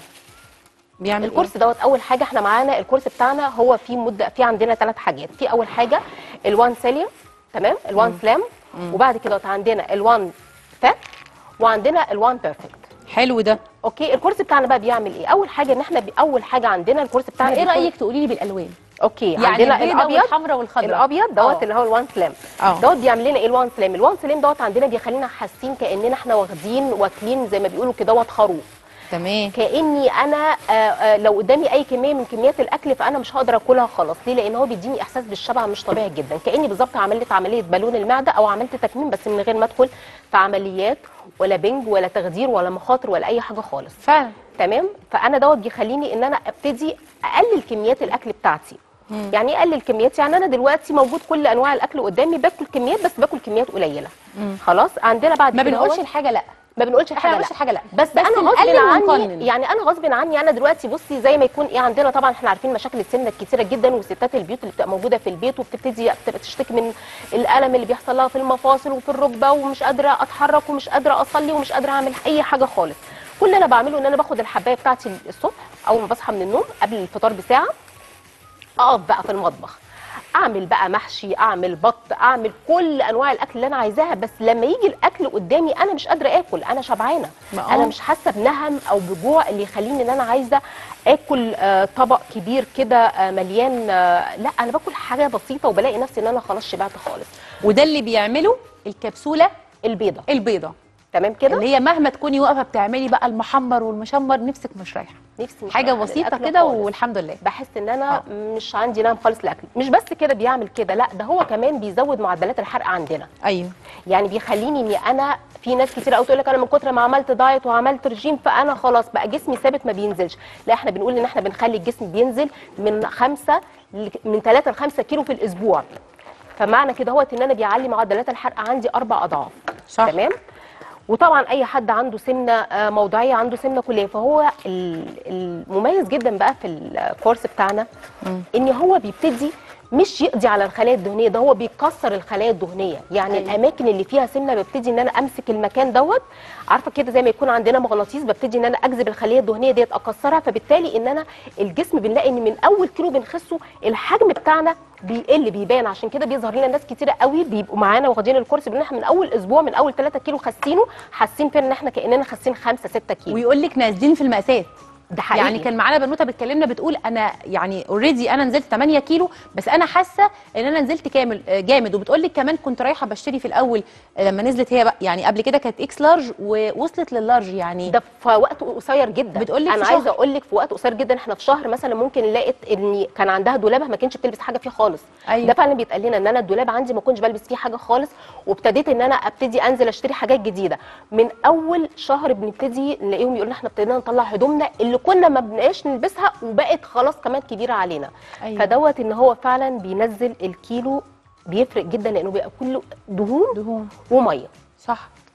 Speaker 1: بيعمل
Speaker 3: الكورس دوت اول حاجه احنا معانا الكورس بتاعنا هو في مده في عندنا ثلاث حاجات في اول حاجه الوان سيليوم تمام الوان سلام وبعد كده عندنا الوان فات وعندنا الوان بيرفكت
Speaker 1: إيه؟ حلو ده
Speaker 3: اوكي الكورس بتاعنا بقى بيعمل ايه اول حاجه ان احنا بي اول حاجه عندنا الكورس بتاعنا
Speaker 1: ايه
Speaker 3: بيكون-
Speaker 1: رايك تقولي لي بالالوان
Speaker 3: اوكي
Speaker 1: يعني
Speaker 3: عندنا
Speaker 1: البيضة
Speaker 3: الابيض
Speaker 1: والحمراء والخضراء
Speaker 3: الابيض دوت
Speaker 1: آه.
Speaker 3: اللي هو الوان سلام
Speaker 1: آه.
Speaker 3: دوت بيعمل لنا ايه الوان سلام الوان سلام دوت عندنا بيخلينا حاسين كاننا احنا واخدين واكلين زي ما بيقولوا كده دوت خروف
Speaker 1: تمام
Speaker 3: كاني انا آه، آه، لو قدامي اي كميه من كميات الاكل فانا مش هقدر اكلها خلاص ليه لان هو بيديني احساس بالشبع مش طبيعي جدا كاني بالظبط عملت عمليه بالون المعده او عملت تكميم بس من غير ما ادخل في عمليات ولا بنج ولا تخدير ولا مخاطر ولا اي حاجه خالص
Speaker 1: فعلا
Speaker 3: تمام فانا دوت بيخليني ان انا ابتدي اقلل كميات الاكل بتاعتي يعني ايه اقلل كميات يعني انا دلوقتي موجود كل انواع الاكل قدامي باكل كميات بس باكل كميات قليله خلاص عندنا بعد
Speaker 1: ما
Speaker 3: كده
Speaker 1: بنقولش
Speaker 3: هو-
Speaker 1: الحاجه لا
Speaker 3: ما بنقولش
Speaker 1: احنا
Speaker 3: حاجه
Speaker 1: ما
Speaker 3: لا
Speaker 1: بنقولش الحاجه لا
Speaker 3: بس,
Speaker 1: بس
Speaker 3: انا غصب
Speaker 1: نقلل ونقنن.
Speaker 3: عني يعني انا غصب عني انا دلوقتي بصي زي ما يكون ايه عندنا طبعا احنا عارفين مشاكل السمنه الكتيره جدا وستات البيوت اللي بتبقى موجوده في البيت وبتبتدي بتبقى تشتكي من الالم اللي بيحصل لها في المفاصل وفي الركبه ومش قادره اتحرك ومش قادره اصلي ومش قادره اعمل اي حاجه خالص كل اللي انا بعمله ان انا باخد الحبايه بتاعتي الصبح اول ما بصحى من النوم قبل الفطار بساعه اقف بقى في المطبخ اعمل بقى محشي اعمل بط اعمل كل انواع الاكل اللي انا عايزاها بس لما يجي الاكل قدامي انا مش قادره اكل انا شبعانه
Speaker 1: ما آه.
Speaker 3: انا مش حاسه بنهم او بجوع اللي يخليني ان انا عايزه اكل آه، طبق كبير كده آه، مليان آه، لا انا باكل حاجه بسيطه وبلاقي نفسي ان انا خلاص شبعت خالص
Speaker 1: وده اللي بيعمله الكبسوله
Speaker 3: البيضه
Speaker 1: البيضه
Speaker 3: تمام كده
Speaker 1: اللي هي مهما تكوني واقفه بتعملي بقى المحمر والمشمر نفسك مش رايحه
Speaker 3: نفسي مش
Speaker 1: حاجه
Speaker 3: رايحة
Speaker 1: بسيطه
Speaker 3: للأكل
Speaker 1: كده
Speaker 3: خالص.
Speaker 1: والحمد لله
Speaker 3: بحس ان انا مش عندي نهم خالص الاكل مش بس كده بيعمل كده لا ده هو كمان بيزود معدلات الحرق عندنا
Speaker 1: ايوه
Speaker 3: يعني بيخليني اني انا في ناس كتير قوي تقول لك انا من كتر ما عملت دايت وعملت رجيم فانا خلاص بقى جسمي ثابت ما بينزلش لا احنا بنقول ان احنا بنخلي الجسم بينزل من خمسة ل- من 3 ل 5 كيلو في الاسبوع فمعنى كده هو ان انا بيعلي معدلات الحرق عندي اربع اضعاف
Speaker 1: صح.
Speaker 3: تمام وطبعا اي حد عنده سمنه آه، موضعيه عنده سمنه كليه فهو ال- المميز جدا بقى في الكورس بتاعنا ان هو بيبتدي مش يقضي على الخلايا الدهنيه ده هو بيكسر الخلايا الدهنيه يعني
Speaker 1: أيوة.
Speaker 3: الاماكن اللي فيها سمنه ببتدي ان انا امسك المكان دوت عارفه كده زي ما يكون عندنا مغناطيس ببتدي ان انا اجذب الخليه الدهنيه ديت اكسرها فبالتالي ان انا الجسم بنلاقي ان من اول كيلو بنخسه الحجم بتاعنا بيقل بيبان عشان كده بيظهر لنا ناس كتيره قوي بيبقوا معانا واخدين الكورس بيقولوا احنا من اول اسبوع من اول 3 كيلو خاسينه حاسين فين ان احنا كاننا خاسين 5 6 كيلو
Speaker 1: ويقول لك نازلين في المقاسات
Speaker 3: ده حقيقي
Speaker 1: يعني كان معانا بنوته بتكلمنا بتقول انا يعني اوريدي انا نزلت 8 كيلو بس انا حاسه ان انا نزلت كامل آه، جامد وبتقول لك كمان كنت رايحه بشتري في الاول آه، لما نزلت هي بقى يعني قبل كده كانت اكس لارج ووصلت لللارج يعني
Speaker 3: ده في وقت قصير جدا
Speaker 1: بتقولك
Speaker 3: انا
Speaker 1: في
Speaker 3: عايزه
Speaker 1: شهر.
Speaker 3: اقول لك في وقت قصير جدا احنا في شهر مثلا ممكن لقيت ان كان عندها دولابها ما كانتش بتلبس حاجه فيه خالص
Speaker 1: أيوة.
Speaker 3: ده فعلا بيتقال لنا ان انا الدولاب عندي ما كنتش بلبس فيه حاجه خالص وابتديت ان انا ابتدي انزل اشتري حاجات جديده من اول شهر بنبتدي نلاقيهم يقولوا لنا احنا ابتدينا نطلع هدومنا اللي كنا ما بنبقاش نلبسها وبقت خلاص كمان كبيره علينا
Speaker 1: أيوة.
Speaker 3: فدوت ان هو فعلا بينزل الكيلو بيفرق جدا لانه بيبقى كله دهون
Speaker 1: دهون
Speaker 3: وميه
Speaker 1: صح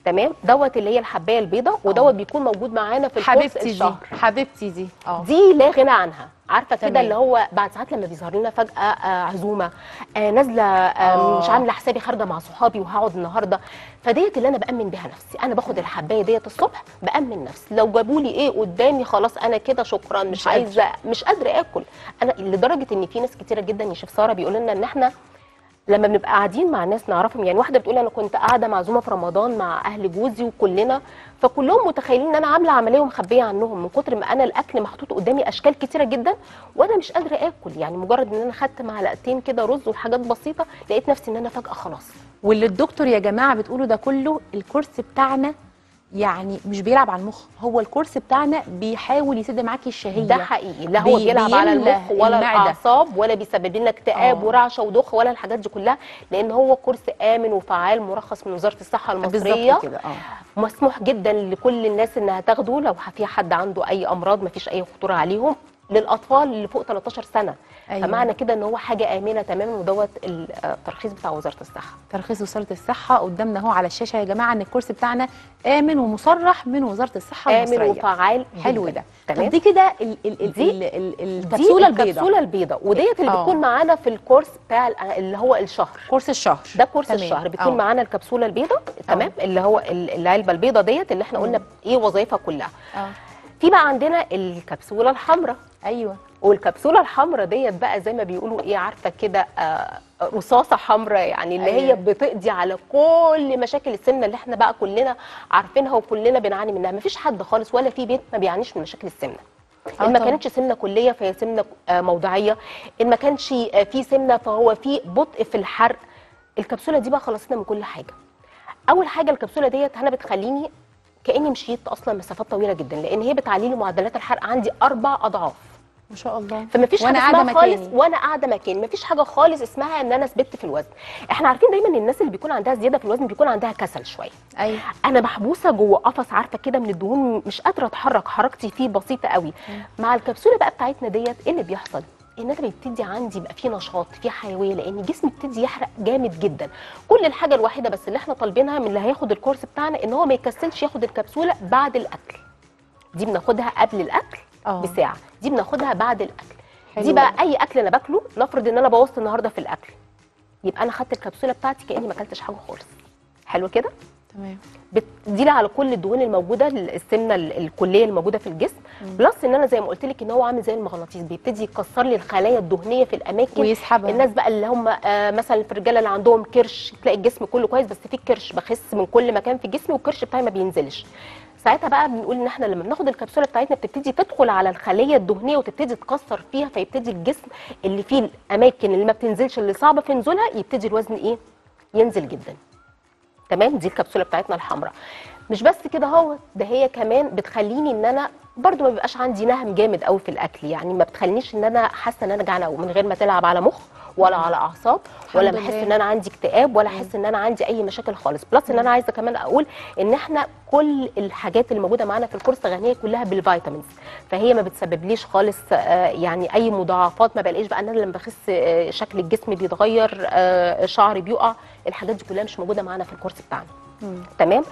Speaker 3: تمام دوت اللي هي الحبايه البيضاء ودوت بيكون موجود معانا في الكورس
Speaker 1: حبيبتي دي
Speaker 3: الشهر
Speaker 1: حبيبتي دي اه
Speaker 3: دي لا غنى عنها عارفه كده
Speaker 1: تمام.
Speaker 3: اللي هو بعد ساعات لما بيظهر لنا فجاه آه، عزومه آه، نازله آه،
Speaker 1: آه.
Speaker 3: مش عامله حسابي خارجه مع صحابي وهقعد النهارده فديت اللي انا بامن بيها نفسي انا باخد الحبايه ديت الصبح بامن نفسي لو جابوا لي ايه قدامي خلاص انا كده شكرا مش,
Speaker 1: مش قادرة.
Speaker 3: عايزه مش قادره اكل انا لدرجه ان في ناس كتيره جدا يا شيف ساره بيقولوا لنا ان احنا لما بنبقى قاعدين مع ناس نعرفهم يعني واحده بتقول انا كنت قاعده معزومه في رمضان مع اهل جوزي وكلنا فكلهم متخيلين ان انا عامله عمليه ومخبيه عنهم من كتر ما انا الاكل محطوط قدامي اشكال كتيره جدا وانا مش قادره اكل يعني مجرد ان انا خدت معلقتين كده رز وحاجات بسيطه لقيت نفسي ان انا فجاه خلاص
Speaker 1: واللي الدكتور يا جماعه بتقوله ده كله الكورس بتاعنا يعني مش بيلعب على المخ هو الكورس بتاعنا بيحاول يسد معاكي الشهيه
Speaker 3: ده حقيقي لا هو
Speaker 1: بي-
Speaker 3: بيلعب على
Speaker 1: بيملى
Speaker 3: المخ ولا
Speaker 1: المعدة.
Speaker 3: الاعصاب ولا بيسبب لنا اكتئاب
Speaker 1: آه.
Speaker 3: ورعشه وضخ ولا الحاجات دي كلها لان هو كورس امن وفعال مرخص من وزاره الصحه المصريه
Speaker 1: بالظبط كده اه
Speaker 3: مسموح جدا لكل الناس انها تاخده لو في حد عنده اي امراض ما فيش اي خطوره عليهم للاطفال اللي فوق 13 سنه
Speaker 1: أيوة.
Speaker 3: أيوة. فمعنى كده ان هو حاجه امنه تماما ودوت الترخيص بتاع وزاره الصحه
Speaker 1: ترخيص وزاره الصحه قدامنا اهو على الشاشه يا جماعه ان الكورس بتاعنا امن ومصرح من وزاره الصحه
Speaker 3: امن
Speaker 1: المصريه
Speaker 3: وفعال
Speaker 1: حلو
Speaker 3: جداً.
Speaker 1: ده
Speaker 3: تمام
Speaker 1: طب دي كده ال- ال- ال-
Speaker 3: دي-
Speaker 1: ال- ال-
Speaker 3: دي
Speaker 1: الكبسوله البيضاء
Speaker 3: الكبسوله البيضاء وديت اللي
Speaker 1: آه.
Speaker 3: بتكون معانا في الكورس بتاع ال- اللي هو الشهر
Speaker 1: كورس الشهر
Speaker 3: ده كورس
Speaker 1: تمام.
Speaker 3: الشهر بتكون
Speaker 1: آه.
Speaker 3: معانا الكبسوله البيضاء تمام اللي هو ال- العلبه البيضاء ديت اللي احنا قلنا ايه وظائفها كلها
Speaker 1: اه
Speaker 3: في بقى عندنا الكبسوله الحمراء
Speaker 1: ايوه
Speaker 3: والكبسوله الحمراء ديت بقى زي ما بيقولوا ايه عارفه كده آه، رصاصه حمراء يعني اللي
Speaker 1: أيوة.
Speaker 3: هي بتقضي على كل مشاكل السمنه اللي احنا بقى كلنا عارفينها وكلنا بنعاني منها مفيش حد خالص ولا في بيت ما بيعانيش من مشاكل السمنه
Speaker 1: آه
Speaker 3: ان ما
Speaker 1: طبعاً.
Speaker 3: كانتش سمنه كليه فهي سمنه آه، موضعيه ان ما كانش آه، في سمنه فهو في بطء في الحرق الكبسوله دي بقى خلصتنا من كل حاجه اول حاجه الكبسوله ديت انا بتخليني كاني مشيت اصلا مسافات طويله جدا لان هي بتعلي لي معدلات الحرق عندي اربع اضعاف
Speaker 1: ما شاء الله
Speaker 3: فما فيش
Speaker 1: وأنا
Speaker 3: حاجه
Speaker 1: قاعدة
Speaker 3: اسمها خالص
Speaker 1: مكاني.
Speaker 3: وانا قاعده مكاني ما فيش حاجه خالص اسمها ان انا ثبت في الوزن احنا عارفين دايما ان الناس اللي بيكون عندها زياده في الوزن بيكون عندها كسل شويه
Speaker 1: ايوه
Speaker 3: انا محبوسه جوه قفص عارفه كده من الدهون مش قادره اتحرك حركتي فيه بسيطه قوي مع الكبسوله بقى بتاعتنا ديت ايه اللي بيحصل ان انا بيبتدي عندي يبقى في نشاط في حيويه لان جسمي ابتدي يحرق جامد جدا كل الحاجه الوحيده بس اللي احنا طالبينها من اللي هياخد الكورس بتاعنا ان هو ما يكسلش ياخد الكبسوله بعد الاكل دي بناخدها قبل الاكل
Speaker 1: آه.
Speaker 3: بساعه دي بناخدها بعد الاكل
Speaker 1: حلو
Speaker 3: دي بقى
Speaker 1: ده.
Speaker 3: اي اكل انا باكله نفرض ان انا بوظت النهارده في الاكل يبقى انا خدت الكبسوله بتاعتي كاني ما اكلتش حاجه خالص حلو كده
Speaker 1: تمام
Speaker 3: بتدي على كل الدهون الموجوده السمنه ال- الكليه الموجوده في الجسم بلس ان انا زي ما قلت لك ان هو عامل زي المغناطيس بيبتدي يكسر لي الخلايا الدهنيه في الاماكن
Speaker 1: ويسحبها.
Speaker 3: الناس بقى اللي هم آه مثلا في الرجاله اللي عندهم كرش تلاقي الجسم كله كويس بس في كرش بخس من كل مكان في جسمي والكرش بتاعي ما بينزلش ساعتها بقى بنقول ان احنا لما بناخد الكبسوله بتاعتنا بتبتدي تدخل على الخليه الدهنيه وتبتدي تكسر فيها فيبتدي الجسم اللي فيه الاماكن اللي ما بتنزلش اللي صعبه في نزولها يبتدي الوزن ايه ينزل جدا تمام دي الكبسوله بتاعتنا الحمراء مش بس كده هو ده هي كمان بتخليني ان انا برضو ما بيبقاش عندي نهم جامد قوي في الاكل يعني ما بتخلينيش ان انا حاسه ان انا جعانه قوي من غير ما تلعب على مخ ولا على اعصاب ولا
Speaker 1: الحمد
Speaker 3: بحس
Speaker 1: لله.
Speaker 3: ان انا عندي اكتئاب ولا احس ان انا عندي اي مشاكل خالص بلس ان انا عايزه كمان اقول ان احنا كل الحاجات اللي موجوده معانا في الكورس غنيه كلها بالفيتامينز فهي ما بتسببليش خالص آه، يعني اي مضاعفات ما بلاقيش بقى ان انا لما بخس آه، شكل الجسم بيتغير آه، شعري بيقع الحاجات دي كلها مش موجوده معانا في الكورس بتاعنا تمام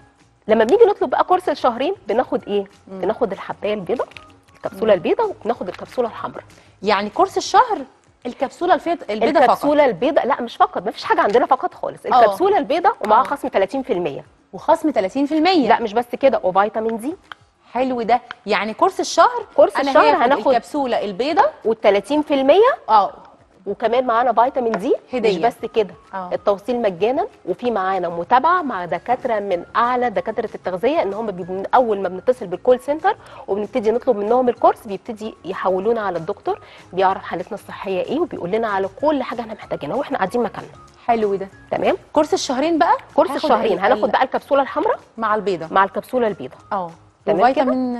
Speaker 3: لما بنيجي نطلب بقى كورس الشهرين بناخد ايه بناخد الحبايه البيضاء الكبسوله البيضاء وبناخد الكبسوله الحمراء
Speaker 1: يعني كورس الشهر الكبسوله الفيض البيضه فقط
Speaker 3: الكبسوله البيضاء لا مش فقط ما فيش حاجه عندنا فقط خالص
Speaker 1: آه.
Speaker 3: الكبسوله البيضاء ومعاها
Speaker 1: آه.
Speaker 3: خصم 30%
Speaker 1: وخصم 30%
Speaker 3: لا مش بس كده وفيتامين دي
Speaker 1: حلو ده يعني كورس الشهر
Speaker 3: كورس
Speaker 1: أنا
Speaker 3: الشهر
Speaker 1: هاخد
Speaker 3: هناخد-
Speaker 1: الكبسوله البيضه
Speaker 3: وال30%
Speaker 1: اه
Speaker 3: وكمان معانا فيتامين دي
Speaker 1: هدية.
Speaker 3: مش بس كده
Speaker 1: آه.
Speaker 3: التوصيل مجانا وفي معانا متابعه مع دكاتره من اعلى دكاتره التغذيه ان هم بيبقوا من اول ما بنتصل بالكول سنتر وبنبتدي نطلب منهم الكورس بيبتدي يحولونا على الدكتور بيعرف حالتنا الصحيه ايه وبيقول لنا على كل حاجه احنا محتاجينها واحنا قاعدين مكاننا
Speaker 1: حلو ده
Speaker 3: تمام
Speaker 1: كورس الشهرين بقى
Speaker 3: كورس
Speaker 1: هاخد
Speaker 3: الشهرين
Speaker 1: ال-
Speaker 3: هناخد
Speaker 1: ال-
Speaker 3: بقى الكبسوله الحمراء
Speaker 1: مع البيضه
Speaker 3: مع الكبسوله البيضاء
Speaker 1: اه
Speaker 3: تمام
Speaker 1: وفيتامين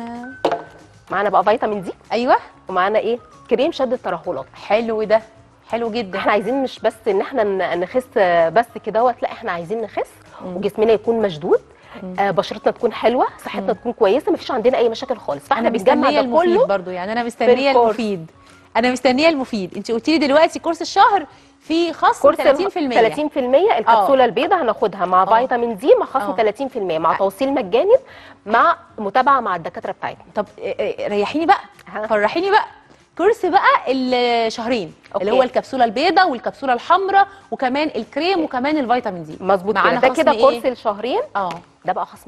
Speaker 3: معانا بقى فيتامين دي
Speaker 1: ايوه
Speaker 3: ومعانا ايه كريم شد الترهلات
Speaker 1: حلو ده حلو جدا
Speaker 3: احنا عايزين مش بس ان احنا ن- نخس بس كده لا احنا عايزين نخس وجسمنا يكون مشدود آه بشرتنا تكون حلوه صحتنا تكون كويسه مفيش عندنا اي مشاكل خالص فاحنا
Speaker 1: انا
Speaker 3: بنجمع
Speaker 1: مستنيه
Speaker 3: ده
Speaker 1: المفيد
Speaker 3: كله
Speaker 1: برضو يعني انا مستنيه
Speaker 3: الكورس.
Speaker 1: المفيد انا مستنيه المفيد انت قلت لي دلوقتي كورس الشهر في خصم
Speaker 3: كورس
Speaker 1: 30%
Speaker 3: 30% الكبسوله البيضاء هناخدها مع
Speaker 1: آه.
Speaker 3: فيتامين دي مع خصم
Speaker 1: آه.
Speaker 3: 30% مع توصيل مجاني مع متابعه مع الدكاتره بتاعتنا
Speaker 1: طب إيه إيه ريحيني بقى
Speaker 3: ها.
Speaker 1: فرحيني بقى كورس بقى الشهرين اللي
Speaker 3: أوكي.
Speaker 1: هو الكبسوله البيضاء والكبسوله الحمراء وكمان الكريم وكمان الفيتامين دي
Speaker 3: مظبوط
Speaker 1: معانا
Speaker 3: كده ده
Speaker 1: خصم
Speaker 3: كده
Speaker 1: إيه؟
Speaker 3: كورس الشهرين
Speaker 1: اه
Speaker 3: ده بقى خصم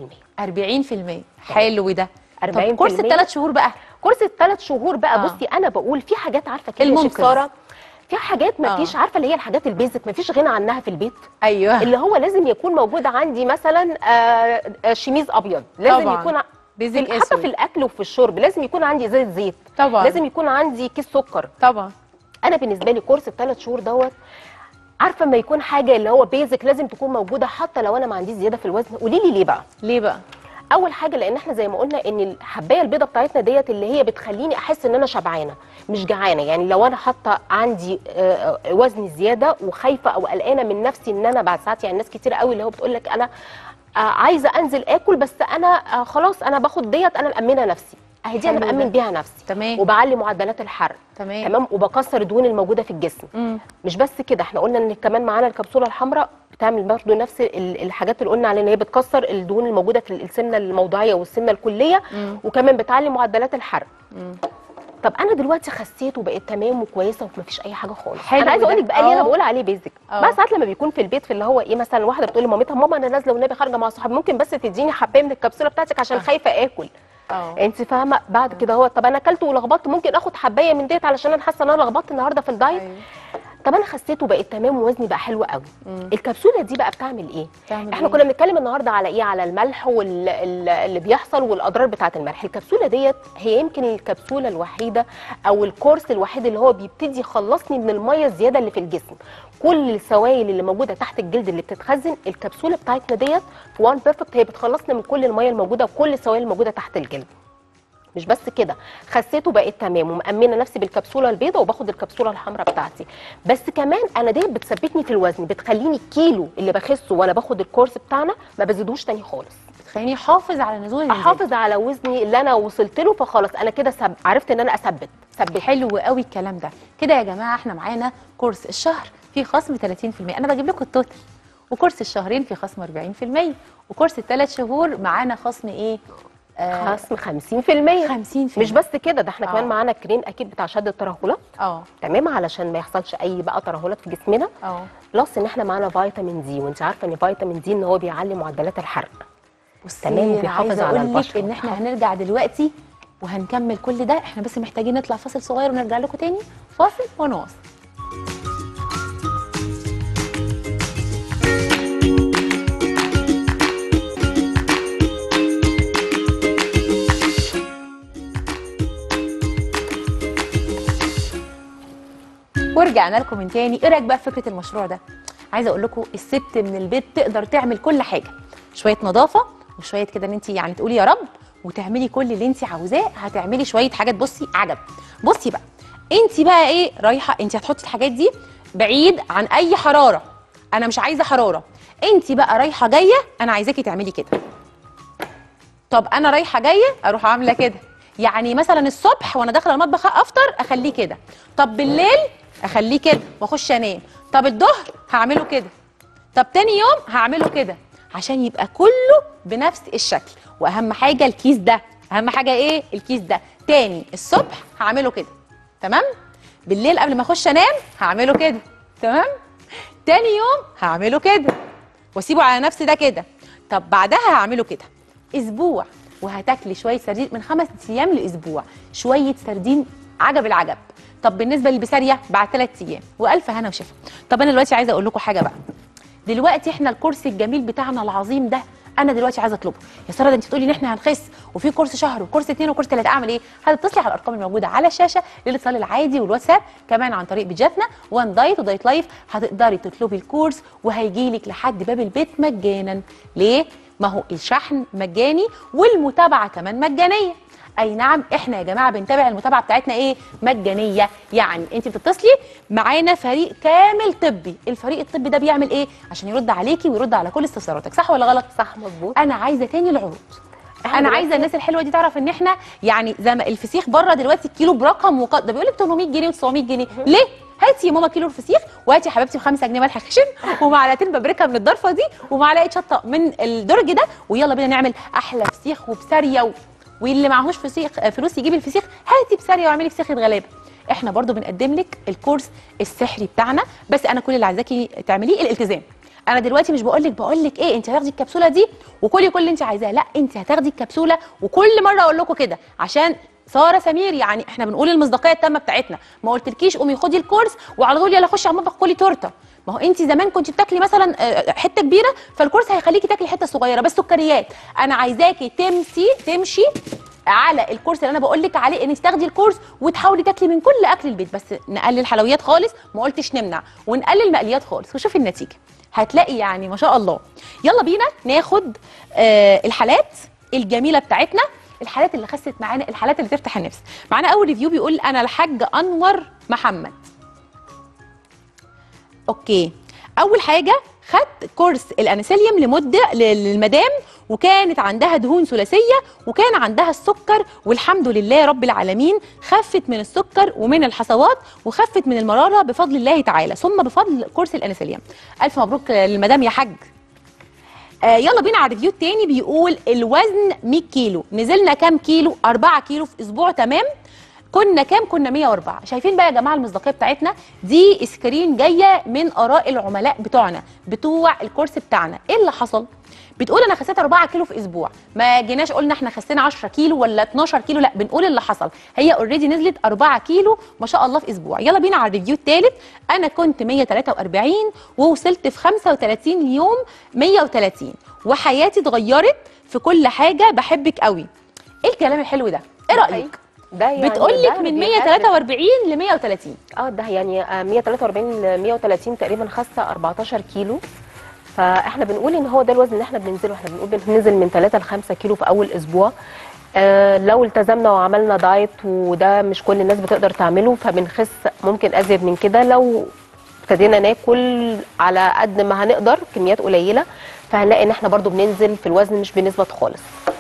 Speaker 3: 40%
Speaker 1: 40% حلو ده
Speaker 3: 40%
Speaker 1: طب كورس الثلاث شهور بقى
Speaker 3: كورس الثلاث شهور بقى
Speaker 1: آه.
Speaker 3: بصي انا بقول في حاجات عارفه كده يا
Speaker 1: المنقذ.
Speaker 3: شيخ ساره في حاجات ما
Speaker 1: آه.
Speaker 3: فيش عارفه اللي هي الحاجات البيزك ما فيش غنى عنها في البيت
Speaker 1: ايوه
Speaker 3: اللي هو لازم يكون موجود عندي مثلا آه، آه، شميز ابيض لازم
Speaker 1: طبعاً.
Speaker 3: يكون ع-
Speaker 1: بيزك
Speaker 3: في- حتى
Speaker 1: أسود.
Speaker 3: في الاكل وفي الشرب لازم يكون عندي زيت زيت
Speaker 1: طبعا
Speaker 3: لازم يكون عندي كيس سكر
Speaker 1: طبعا
Speaker 3: انا بالنسبه لي كورس الثلاث شهور دوت عارفه ما يكون حاجه اللي هو بيزك لازم تكون موجوده حتى لو انا ما عنديش زياده في الوزن قولي لي ليه بقى
Speaker 1: ليه بقى
Speaker 3: اول حاجه لان احنا زي ما قلنا ان الحبايه البيضه بتاعتنا ديت اللي هي بتخليني احس ان انا شبعانه مش جعانه يعني لو انا حاطه عندي آه، آه، وزن زياده وخايفه او قلقانه من نفسي ان انا بعد ساعات يعني ناس كتير قوي اللي هو بتقول لك انا آه، عايزه انزل اكل بس انا آه، خلاص انا باخد ديت انا مامنه نفسي اهي دي انا
Speaker 1: حلو ده.
Speaker 3: بامن بيها نفسي
Speaker 1: تمام
Speaker 3: وبعلي معدلات الحرق
Speaker 1: تمام
Speaker 3: تمام وبكسر الدهون الموجوده في الجسم
Speaker 1: مم.
Speaker 3: مش بس كده احنا قلنا ان كمان معانا الكبسوله الحمراء بتعمل برضه نفس ال- الحاجات اللي قلنا عليها ان هي بتكسر الدهون الموجوده في السمنه الموضعيه والسمنه الكليه
Speaker 1: مم.
Speaker 3: وكمان بتعلي معدلات الحرق
Speaker 1: مم.
Speaker 3: طب انا دلوقتي خسيت وبقيت تمام وكويسه ومفيش اي حاجه خالص
Speaker 1: حلو
Speaker 3: انا عايزه
Speaker 1: ده.
Speaker 3: اقول لك بقى اللي انا
Speaker 1: اه.
Speaker 3: بقول عليه بيزك
Speaker 1: اه.
Speaker 3: بقى ساعات لما بيكون في البيت في اللي هو ايه مثلا واحده بتقول لمامتها ماما انا نازله والنبي خارجه مع صحابي ممكن بس تديني حبايه من الكبسوله بتاعتك عشان
Speaker 1: اه.
Speaker 3: خايفه اكل
Speaker 1: اه
Speaker 3: انت فاهمه بعد كده هو طب انا اكلت ولخبطت ممكن اخد حبايه من ديت علشان انا حاسه ان انا لخبطت النهارده في الدايت
Speaker 1: أيوة.
Speaker 3: طب انا خسيت وبقيت تمام ووزني بقى حلو قوي
Speaker 1: مم.
Speaker 3: الكبسوله دي بقى بتعمل ايه
Speaker 1: بتعمل
Speaker 3: احنا
Speaker 1: إيه؟
Speaker 3: كنا بنتكلم النهارده على ايه على الملح واللي بيحصل والاضرار بتاعه الملح الكبسوله ديت هي يمكن الكبسوله الوحيده او الكورس الوحيد اللي هو بيبتدي يخلصني من الميه الزياده اللي في الجسم كل السوائل اللي موجوده تحت الجلد اللي بتتخزن الكبسوله بتاعتنا ديت في وان بيرفكت هي بتخلصنا من كل الميه الموجوده وكل السوائل الموجوده تحت الجلد مش بس كده خسيت وبقيت تمام ومأمنه نفسي بالكبسوله البيضاء وباخد الكبسوله الحمراء بتاعتي بس كمان انا ديت بتثبتني في الوزن بتخليني الكيلو اللي بخسه وانا باخد الكورس بتاعنا ما بزيدوش تاني خالص
Speaker 1: بتخليني احافظ على نزول النزول.
Speaker 3: احافظ على وزني اللي انا وصلت له فخلاص انا كده سب... عرفت ان انا اثبت ثبت
Speaker 1: حلو قوي الكلام ده كده يا جماعه احنا معانا كورس الشهر فيه خصم 30% انا بجيب لكم التوتال وكورس الشهرين فيه خصم 40% وكورس الثلاث شهور معانا خصم ايه آه
Speaker 3: خصم 50%
Speaker 1: 50%
Speaker 3: مش بس كده ده احنا
Speaker 1: آه.
Speaker 3: كمان معانا كريم اكيد بتاع شد الترهلات
Speaker 1: اه
Speaker 3: تمام علشان ما يحصلش اي بقى ترهلات في جسمنا
Speaker 1: اه
Speaker 3: بلس ان احنا معانا فيتامين دي وانت عارفه ان فيتامين دي ان هو بيعلي معدلات الحرق
Speaker 1: بصي
Speaker 3: تمام،
Speaker 1: انا
Speaker 3: وبيحافظ
Speaker 1: عايزه
Speaker 3: على
Speaker 1: اقول لك
Speaker 3: البشرة.
Speaker 1: ان احنا هنرجع دلوقتي وهنكمل كل ده احنا بس محتاجين نطلع فاصل صغير ونرجع لكم تاني فاصل ونواصل ورجعنا لكم من تاني ايه رايك بقى في فكره المشروع ده عايزه اقول لكم الست من البيت تقدر تعمل كل حاجه شويه نظافه وشويه كده ان انت يعني تقولي يا رب وتعملي كل اللي انت عاوزاه هتعملي شويه حاجات بصي عجب بصي بقى انت بقى ايه رايحه انت هتحطي الحاجات دي بعيد عن اي حراره انا مش عايزه حراره انت بقى رايحه جايه انا عايزاكي تعملي كده طب انا رايحه جايه اروح عامله كده يعني مثلا الصبح وانا داخله المطبخ افطر اخليه كده طب بالليل اخليه كده واخش انام طب الظهر هعمله كده طب تاني يوم هعمله كده عشان يبقى كله بنفس الشكل واهم حاجه الكيس ده اهم حاجه ايه الكيس ده تاني الصبح هعمله كده تمام بالليل قبل ما اخش انام هعمله كده تمام تاني يوم هعمله كده واسيبه على نفس ده كده طب بعدها هعمله كده اسبوع وهتاكلي شويه سردين من خمس ايام لاسبوع شويه سردين عجب العجب طب بالنسبه للبساريه بعد ثلاث ايام والف هنا وشفا طب انا دلوقتي عايزه اقول لكم حاجه بقى دلوقتي احنا الكورس الجميل بتاعنا العظيم ده انا دلوقتي عايزه اطلبه يا ساره ده انت تقولي ان احنا هنخس وفي كورس شهر وكورس اثنين وكورس ثلاثه اعمل ايه هتتصلي على الارقام الموجوده على الشاشه للاتصال العادي والواتساب كمان عن طريق بيجاتنا وان دايت ودايت لايف هتقدري تطلبي الكورس وهيجي لك لحد باب البيت مجانا ليه ما هو الشحن مجاني والمتابعه كمان مجانيه اي نعم احنا يا جماعه بنتابع المتابعه بتاعتنا ايه مجانيه يعني انت بتتصلي معانا فريق كامل طبي الفريق الطبي ده بيعمل ايه عشان يرد عليكي ويرد على كل استفساراتك صح ولا غلط
Speaker 3: صح مظبوط
Speaker 1: انا عايزه تاني العروض
Speaker 3: إحنا
Speaker 1: انا
Speaker 3: دلوقتي-
Speaker 1: عايزه الناس الحلوه دي تعرف ان احنا يعني زي ما الفسيخ بره دلوقتي الكيلو برقم وق... ده بيقول لك 800 جنيه و900 جنيه ليه هاتي يا ماما كيلو الفسيخ وهاتي يا حبيبتي 5 جنيه ملح خشن ومعلقتين بابريكا من الضرفه دي ومعلقه شطه من الدرج ده ويلا بينا نعمل احلى فسيخ وبساريه و... واللي معهوش فسيخ فلوس يجيب الفسيخ هاتي بساريه واعملي فسيخ غلابه احنا برضو بنقدم لك الكورس السحري بتاعنا بس انا كل اللي عايزاكي تعمليه الالتزام انا دلوقتي مش بقول لك بقول لك ايه انت هتاخدي الكبسوله دي وكلي كل اللي انت عايزاه لا انت هتاخدي الكبسوله وكل مره اقول لكم كده عشان ساره سمير يعني احنا بنقول المصداقيه التامه بتاعتنا ما قلتلكيش قومي خدي الكورس وعلى طول يلا خشي على المطبخ كلي تورته ما هو انت زمان كنت بتاكلي مثلا آه، حته كبيره فالكورس هيخليكي تاكلي حته صغيره بس سكريات انا عايزاكي تمشي تمشي على الكورس اللي انا بقول لك عليه انك تاخدي الكورس وتحاولي تاكلي من كل اكل البيت بس نقلل حلويات خالص ما قلتش نمنع ونقلل مقليات خالص وشوفي النتيجه هتلاقي يعني ما شاء الله يلا بينا ناخد آه الحالات الجميله بتاعتنا الحالات اللي خست معانا الحالات اللي تفتح النفس معانا اول ريفيو بيقول انا الحاج انور محمد اوكي اول حاجه خدت كورس الانسيليوم لمده ل- للمدام وكانت عندها دهون ثلاثيه وكان عندها السكر والحمد لله رب العالمين خفت من السكر ومن الحصوات وخفت من المراره بفضل الله تعالى ثم بفضل كورس الانسيليوم الف مبروك للمدام يا حاج آه يلا بينا على الريفيو التاني بيقول الوزن 100 كيلو نزلنا كام كيلو 4 كيلو في اسبوع تمام كنا كام كنا 104 شايفين بقى يا جماعه المصداقيه بتاعتنا دي سكرين جايه من اراء العملاء بتوعنا بتوع الكورس بتاعنا ايه اللي حصل بتقول انا خسيت 4 كيلو في اسبوع ما جيناش قلنا احنا خسينا 10 كيلو ولا 12 كيلو لا بنقول اللي حصل هي اوريدي نزلت 4 كيلو ما شاء الله في اسبوع يلا بينا على الريفيو الثالث انا كنت 143 ووصلت في 35 يوم 130 وحياتي اتغيرت في كل حاجه بحبك قوي ايه الكلام الحلو ده ايه رايك
Speaker 3: ده يعني
Speaker 1: بتقول لك
Speaker 3: ده
Speaker 1: من
Speaker 3: بيقلل-
Speaker 1: 143 ل 130
Speaker 3: اه ده يعني آه، 143 ل 130 تقريبا خاسه 14 كيلو فاحنا بنقول ان هو ده الوزن اللي احنا بننزله احنا بنقول بننزل من 3 ل 5 كيلو في اول اسبوع آه لو التزمنا وعملنا دايت وده مش كل الناس بتقدر تعمله فبنخس ممكن ازيد من كده لو ابتدينا ناكل على قد ما هنقدر كميات قليله فهنلاقي ان احنا برضو بننزل في الوزن مش بنثبت خالص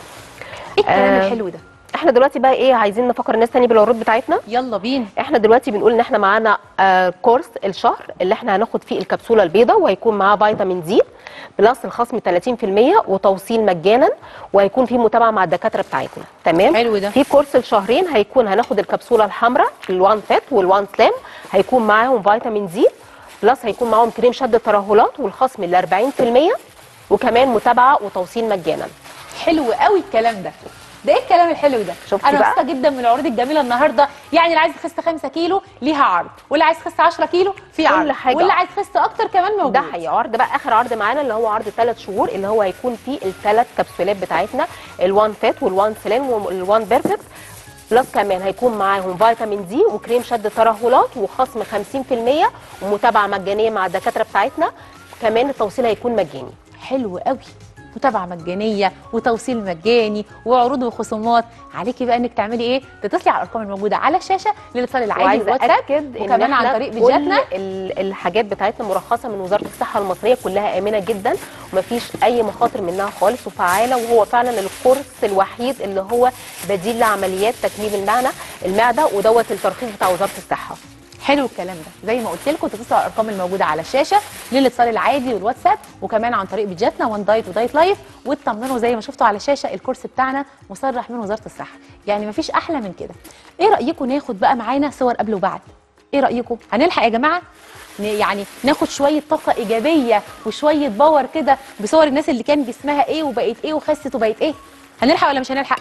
Speaker 1: ايه الكلام
Speaker 3: آه.
Speaker 1: الحلو ده
Speaker 3: احنا دلوقتي بقى ايه عايزين نفكر الناس تاني بالعروض بتاعتنا
Speaker 1: يلا بينا
Speaker 3: احنا دلوقتي بنقول ان احنا معانا آه كورس الشهر اللي احنا هناخد فيه الكبسوله البيضاء وهيكون معاه فيتامين دي بلس الخصم 30% وتوصيل مجانا وهيكون في متابعه مع الدكاتره بتاعتنا تمام
Speaker 1: حلو ده.
Speaker 3: في كورس الشهرين هيكون هناخد الكبسوله الحمراء الوان فات والوان سلام هيكون معاهم فيتامين دي بلس هيكون معاهم كريم شد الترهلات والخصم ل 40% وكمان متابعه وتوصيل مجانا
Speaker 1: حلو قوي الكلام ده ده ايه الكلام الحلو ده
Speaker 3: شفتي
Speaker 1: انا
Speaker 3: بقى؟
Speaker 1: مبسوطه جدا من العروض الجميله النهارده يعني اللي عايز يخس 5 كيلو ليها عرض واللي عايز يخس 10 كيلو في
Speaker 3: كل
Speaker 1: عرض
Speaker 3: حاجة.
Speaker 1: واللي عايز يخس اكتر كمان موجود
Speaker 3: ده حقيقي عرض بقى اخر عرض معانا اللي هو عرض ثلاث شهور اللي هو هيكون فيه الثلاث كبسولات بتاعتنا الوان فات والوان سلين والوان بيرفكت بلس كمان هيكون معاهم فيتامين دي وكريم شد ترهلات وخصم 50% ومتابعه مجانيه مع الدكاتره بتاعتنا كمان التوصيل هيكون مجاني
Speaker 1: حلو قوي متابعه مجانيه وتوصيل مجاني وعروض وخصومات عليكي بقى انك تعملي ايه تتصلي على الارقام الموجوده على الشاشه للاتصال العادي
Speaker 3: وعايزه
Speaker 1: والواتساب
Speaker 3: اتاكد ان
Speaker 1: وكمان عن
Speaker 3: احنا
Speaker 1: طريق
Speaker 3: كل
Speaker 1: فيديوهاتنا
Speaker 3: ال- الحاجات بتاعتنا مرخصه من وزاره الصحه المصريه كلها امنه جدا ومفيش اي مخاطر منها خالص وفعاله وهو فعلا الكورس الوحيد اللي هو بديل لعمليات تكميم المعنى المعده ودوت الترخيص بتاع وزاره الصحه
Speaker 1: حلو الكلام ده زي ما قلت لكم تتصلوا على الارقام الموجوده على الشاشه للاتصال العادي والواتساب وكمان عن طريق فيديوهاتنا وان دايت ودايت لايف واطمنوا زي ما شفتوا على الشاشه الكورس بتاعنا مصرح من وزاره الصحه يعني مفيش احلى من كده ايه رايكم ناخد بقى معانا صور قبل وبعد ايه رايكم هنلحق يا جماعه ن- يعني ناخد شويه طاقه ايجابيه وشويه باور كده بصور الناس اللي كان جسمها ايه وبقت ايه وخست وبقت ايه هنلحق ولا مش هنلحق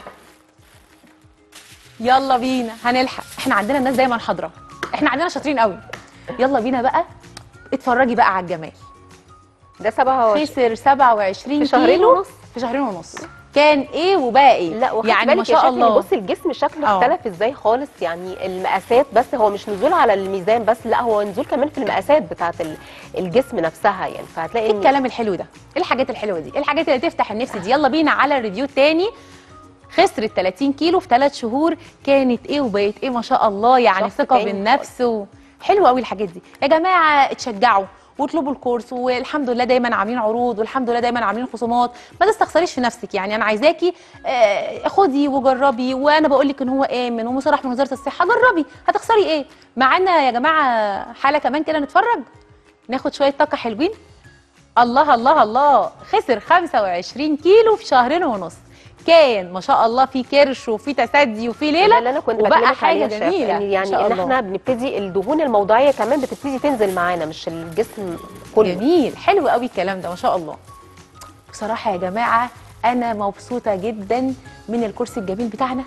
Speaker 1: يلا بينا هنلحق احنا عندنا الناس دايما حاضره احنا عندنا شاطرين قوي يلا بينا بقى اتفرجي بقى على الجمال
Speaker 3: ده 27
Speaker 1: خسر 27
Speaker 3: في شهرين
Speaker 1: كيلو
Speaker 3: ونص.
Speaker 1: في شهرين ونص كان ايه وبقى ايه
Speaker 3: لا وخدي
Speaker 1: يعني ما
Speaker 3: بالك يا
Speaker 1: شاء
Speaker 3: شكل
Speaker 1: الله
Speaker 3: بصي الجسم شكله
Speaker 1: اه.
Speaker 3: اختلف ازاي خالص يعني المقاسات بس هو مش نزول على الميزان بس لا هو نزول كمان في المقاسات بتاعت ال- الجسم نفسها يعني فهتلاقي
Speaker 1: ايه
Speaker 3: ان
Speaker 1: الكلام الحلو ده ايه الحاجات الحلوه دي ايه الحاجات اللي تفتح النفس دي يلا بينا على الريفيو التاني خسرت 30 كيلو في 3 شهور كانت ايه وبقت ايه ما شاء الله يعني
Speaker 3: شخص
Speaker 1: ثقه
Speaker 3: تاني
Speaker 1: بالنفس و... حلوه قوي الحاجات دي يا جماعه اتشجعوا واطلبوا الكورس والحمد لله دايما عاملين عروض والحمد لله دايما عاملين خصومات ما تستخسريش في نفسك يعني انا عايزاكي آه، خدي وجربي وانا بقول لك ان هو امن ومصرح من وزاره الصحه جربي هتخسري ايه معانا يا جماعه حاله كمان كده نتفرج ناخد شويه طاقه حلوين الله الله الله خسر 25 كيلو في شهرين ونص كان ما شاء الله في كرش وفي تسدي وفي
Speaker 3: ده
Speaker 1: ليله
Speaker 3: اللي انا كنت
Speaker 1: وبقى
Speaker 3: بكلمك
Speaker 1: حاجه
Speaker 3: عليه يا شيخ،
Speaker 1: جميله
Speaker 3: إن
Speaker 1: إن
Speaker 3: يعني
Speaker 1: شاء
Speaker 3: ان
Speaker 1: الله.
Speaker 3: احنا بنبتدي الدهون الموضعيه كمان بتبتدي تنزل معانا مش الجسم كله
Speaker 1: جميل حلو قوي الكلام ده ما شاء الله بصراحه يا جماعه انا مبسوطه جدا من الكورس الجميل بتاعنا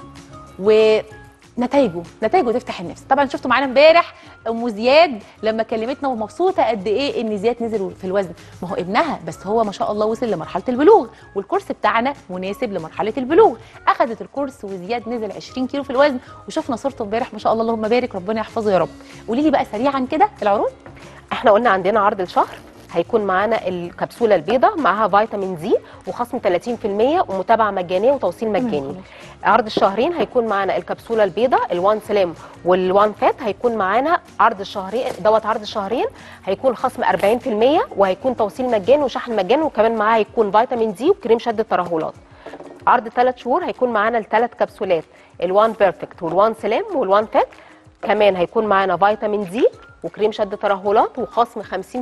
Speaker 1: ونتائجه نتائجه تفتح النفس طبعا شفتوا معانا امبارح ام زياد لما كلمتنا ومبسوطه قد ايه ان زياد نزل في الوزن ما هو ابنها بس هو ما شاء الله وصل لمرحله البلوغ والكورس بتاعنا مناسب لمرحله البلوغ اخذت الكورس وزياد نزل 20 كيلو في الوزن وشفنا صورته امبارح ما شاء الله اللهم بارك ربنا يحفظه يا رب قولي لي بقى سريعا كده العروض
Speaker 3: احنا قلنا عندنا عرض الشهر هيكون معانا الكبسوله البيضاء معاها فيتامين زي وخصم 30% ومتابعه مجانيه وتوصيل مجاني عرض الشهرين هيكون معانا الكبسوله البيضاء الوان سلام والوان فات هيكون معانا عرض الشهرين دوت عرض الشهرين هيكون خصم 40% وهيكون توصيل مجاني وشحن مجاني وكمان معاه هيكون فيتامين دي وكريم شد الترهلات عرض ثلاث شهور هيكون معانا الثلاث كبسولات الوان بيرفكت والوان سلام والوان فات كمان هيكون معانا فيتامين دي وكريم شد ترهلات وخصم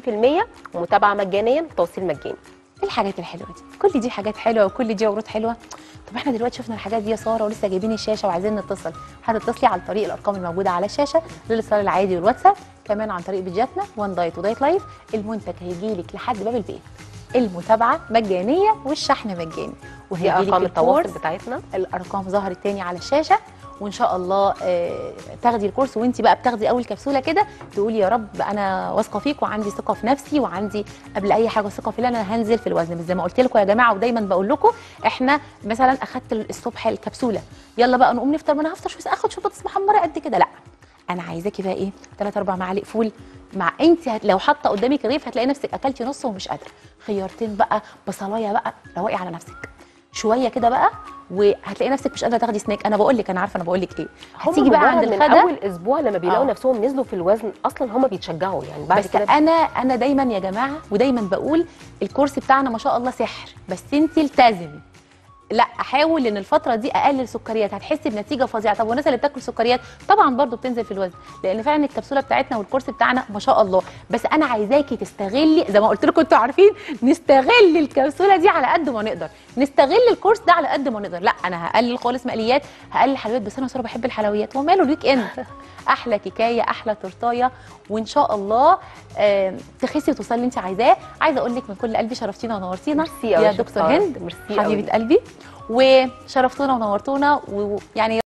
Speaker 3: 50% ومتابعه مجانيا وتوصيل مجاني
Speaker 1: ايه الحاجات الحلوه دي كل دي حاجات حلوه وكل دي عروض حلوه طب احنا دلوقتي شفنا الحاجات دي يا ساره ولسه جايبين الشاشه وعايزين نتصل هتتصلي عن طريق الارقام الموجوده على الشاشه للاتصال العادي والواتساب كمان عن طريق بيجاتنا وان دايت ودايت لايف المنتج هيجي لك لحد باب البيت المتابعه مجانيه والشحن مجاني
Speaker 3: دي
Speaker 1: وهيجي
Speaker 3: ارقام
Speaker 1: لك
Speaker 3: التواصل
Speaker 1: الكورس
Speaker 3: بتاعتنا
Speaker 1: الارقام ظهرت تاني على الشاشه وان شاء الله آه، تاخدي الكورس وانت بقى بتاخدي اول كبسوله كده تقولي يا رب انا واثقه فيك وعندي ثقه في نفسي وعندي قبل اي حاجه ثقه في الله انا هنزل في الوزن بس زي ما قلت لكم يا جماعه ودايما بقول لكم احنا مثلا اخدت الصبح الكبسوله يلا بقى نقوم نفطر ما انا هفطر شو اخد شويه بطاطس محمره قد كده لا انا عايزاكي بقى ايه 3 4 معالق فول مع انت هت... لو حاطه قدامك رغيف هتلاقي نفسك اكلتي نص ومش قادره خيارتين بقى بصلايه بقى روقي على نفسك شويه كده بقى وهتلاقي نفسك مش قادره تاخدي سناك انا بقول لك انا عارفه انا بقول لك ايه هتيجي بقى عند
Speaker 3: من
Speaker 1: الغدا
Speaker 3: اول اسبوع لما بيلاقوا
Speaker 1: آه.
Speaker 3: نفسهم نزلوا في الوزن اصلا هم بيتشجعوا يعني بعد
Speaker 1: بس
Speaker 3: كده
Speaker 1: انا انا دايما يا جماعه ودايما بقول الكورس بتاعنا ما شاء الله سحر بس انت التزمي لا احاول ان الفتره دي اقلل سكريات هتحسي بنتيجه فظيعه طب والناس اللي بتاكل سكريات طبعا برضو بتنزل في الوزن لان فعلا الكبسوله بتاعتنا والكورس بتاعنا ما شاء الله بس انا عايزاكي تستغلي زي ما قلت لكم انتوا عارفين نستغل الكبسوله دي على قد ما نقدر نستغل الكورس ده على قد ما نقدر لا انا هقلل خالص مقليات هقلل حلويات بس انا صراحه بحب الحلويات وماله الويك اند احلى كيكايه احلى تورتايه وان شاء الله آم، تخسي وتوصلي اللي انت عايزاه عايزه اقول لك من كل قلبي شرفتينا ونورتينا
Speaker 3: ميرسي أوي
Speaker 1: يا
Speaker 3: يا شيخ
Speaker 1: دكتور
Speaker 3: سارة.
Speaker 1: هند
Speaker 3: ميرسي أوي.
Speaker 1: حبيبه قلبي وشرفتونا ونورتونا ويعني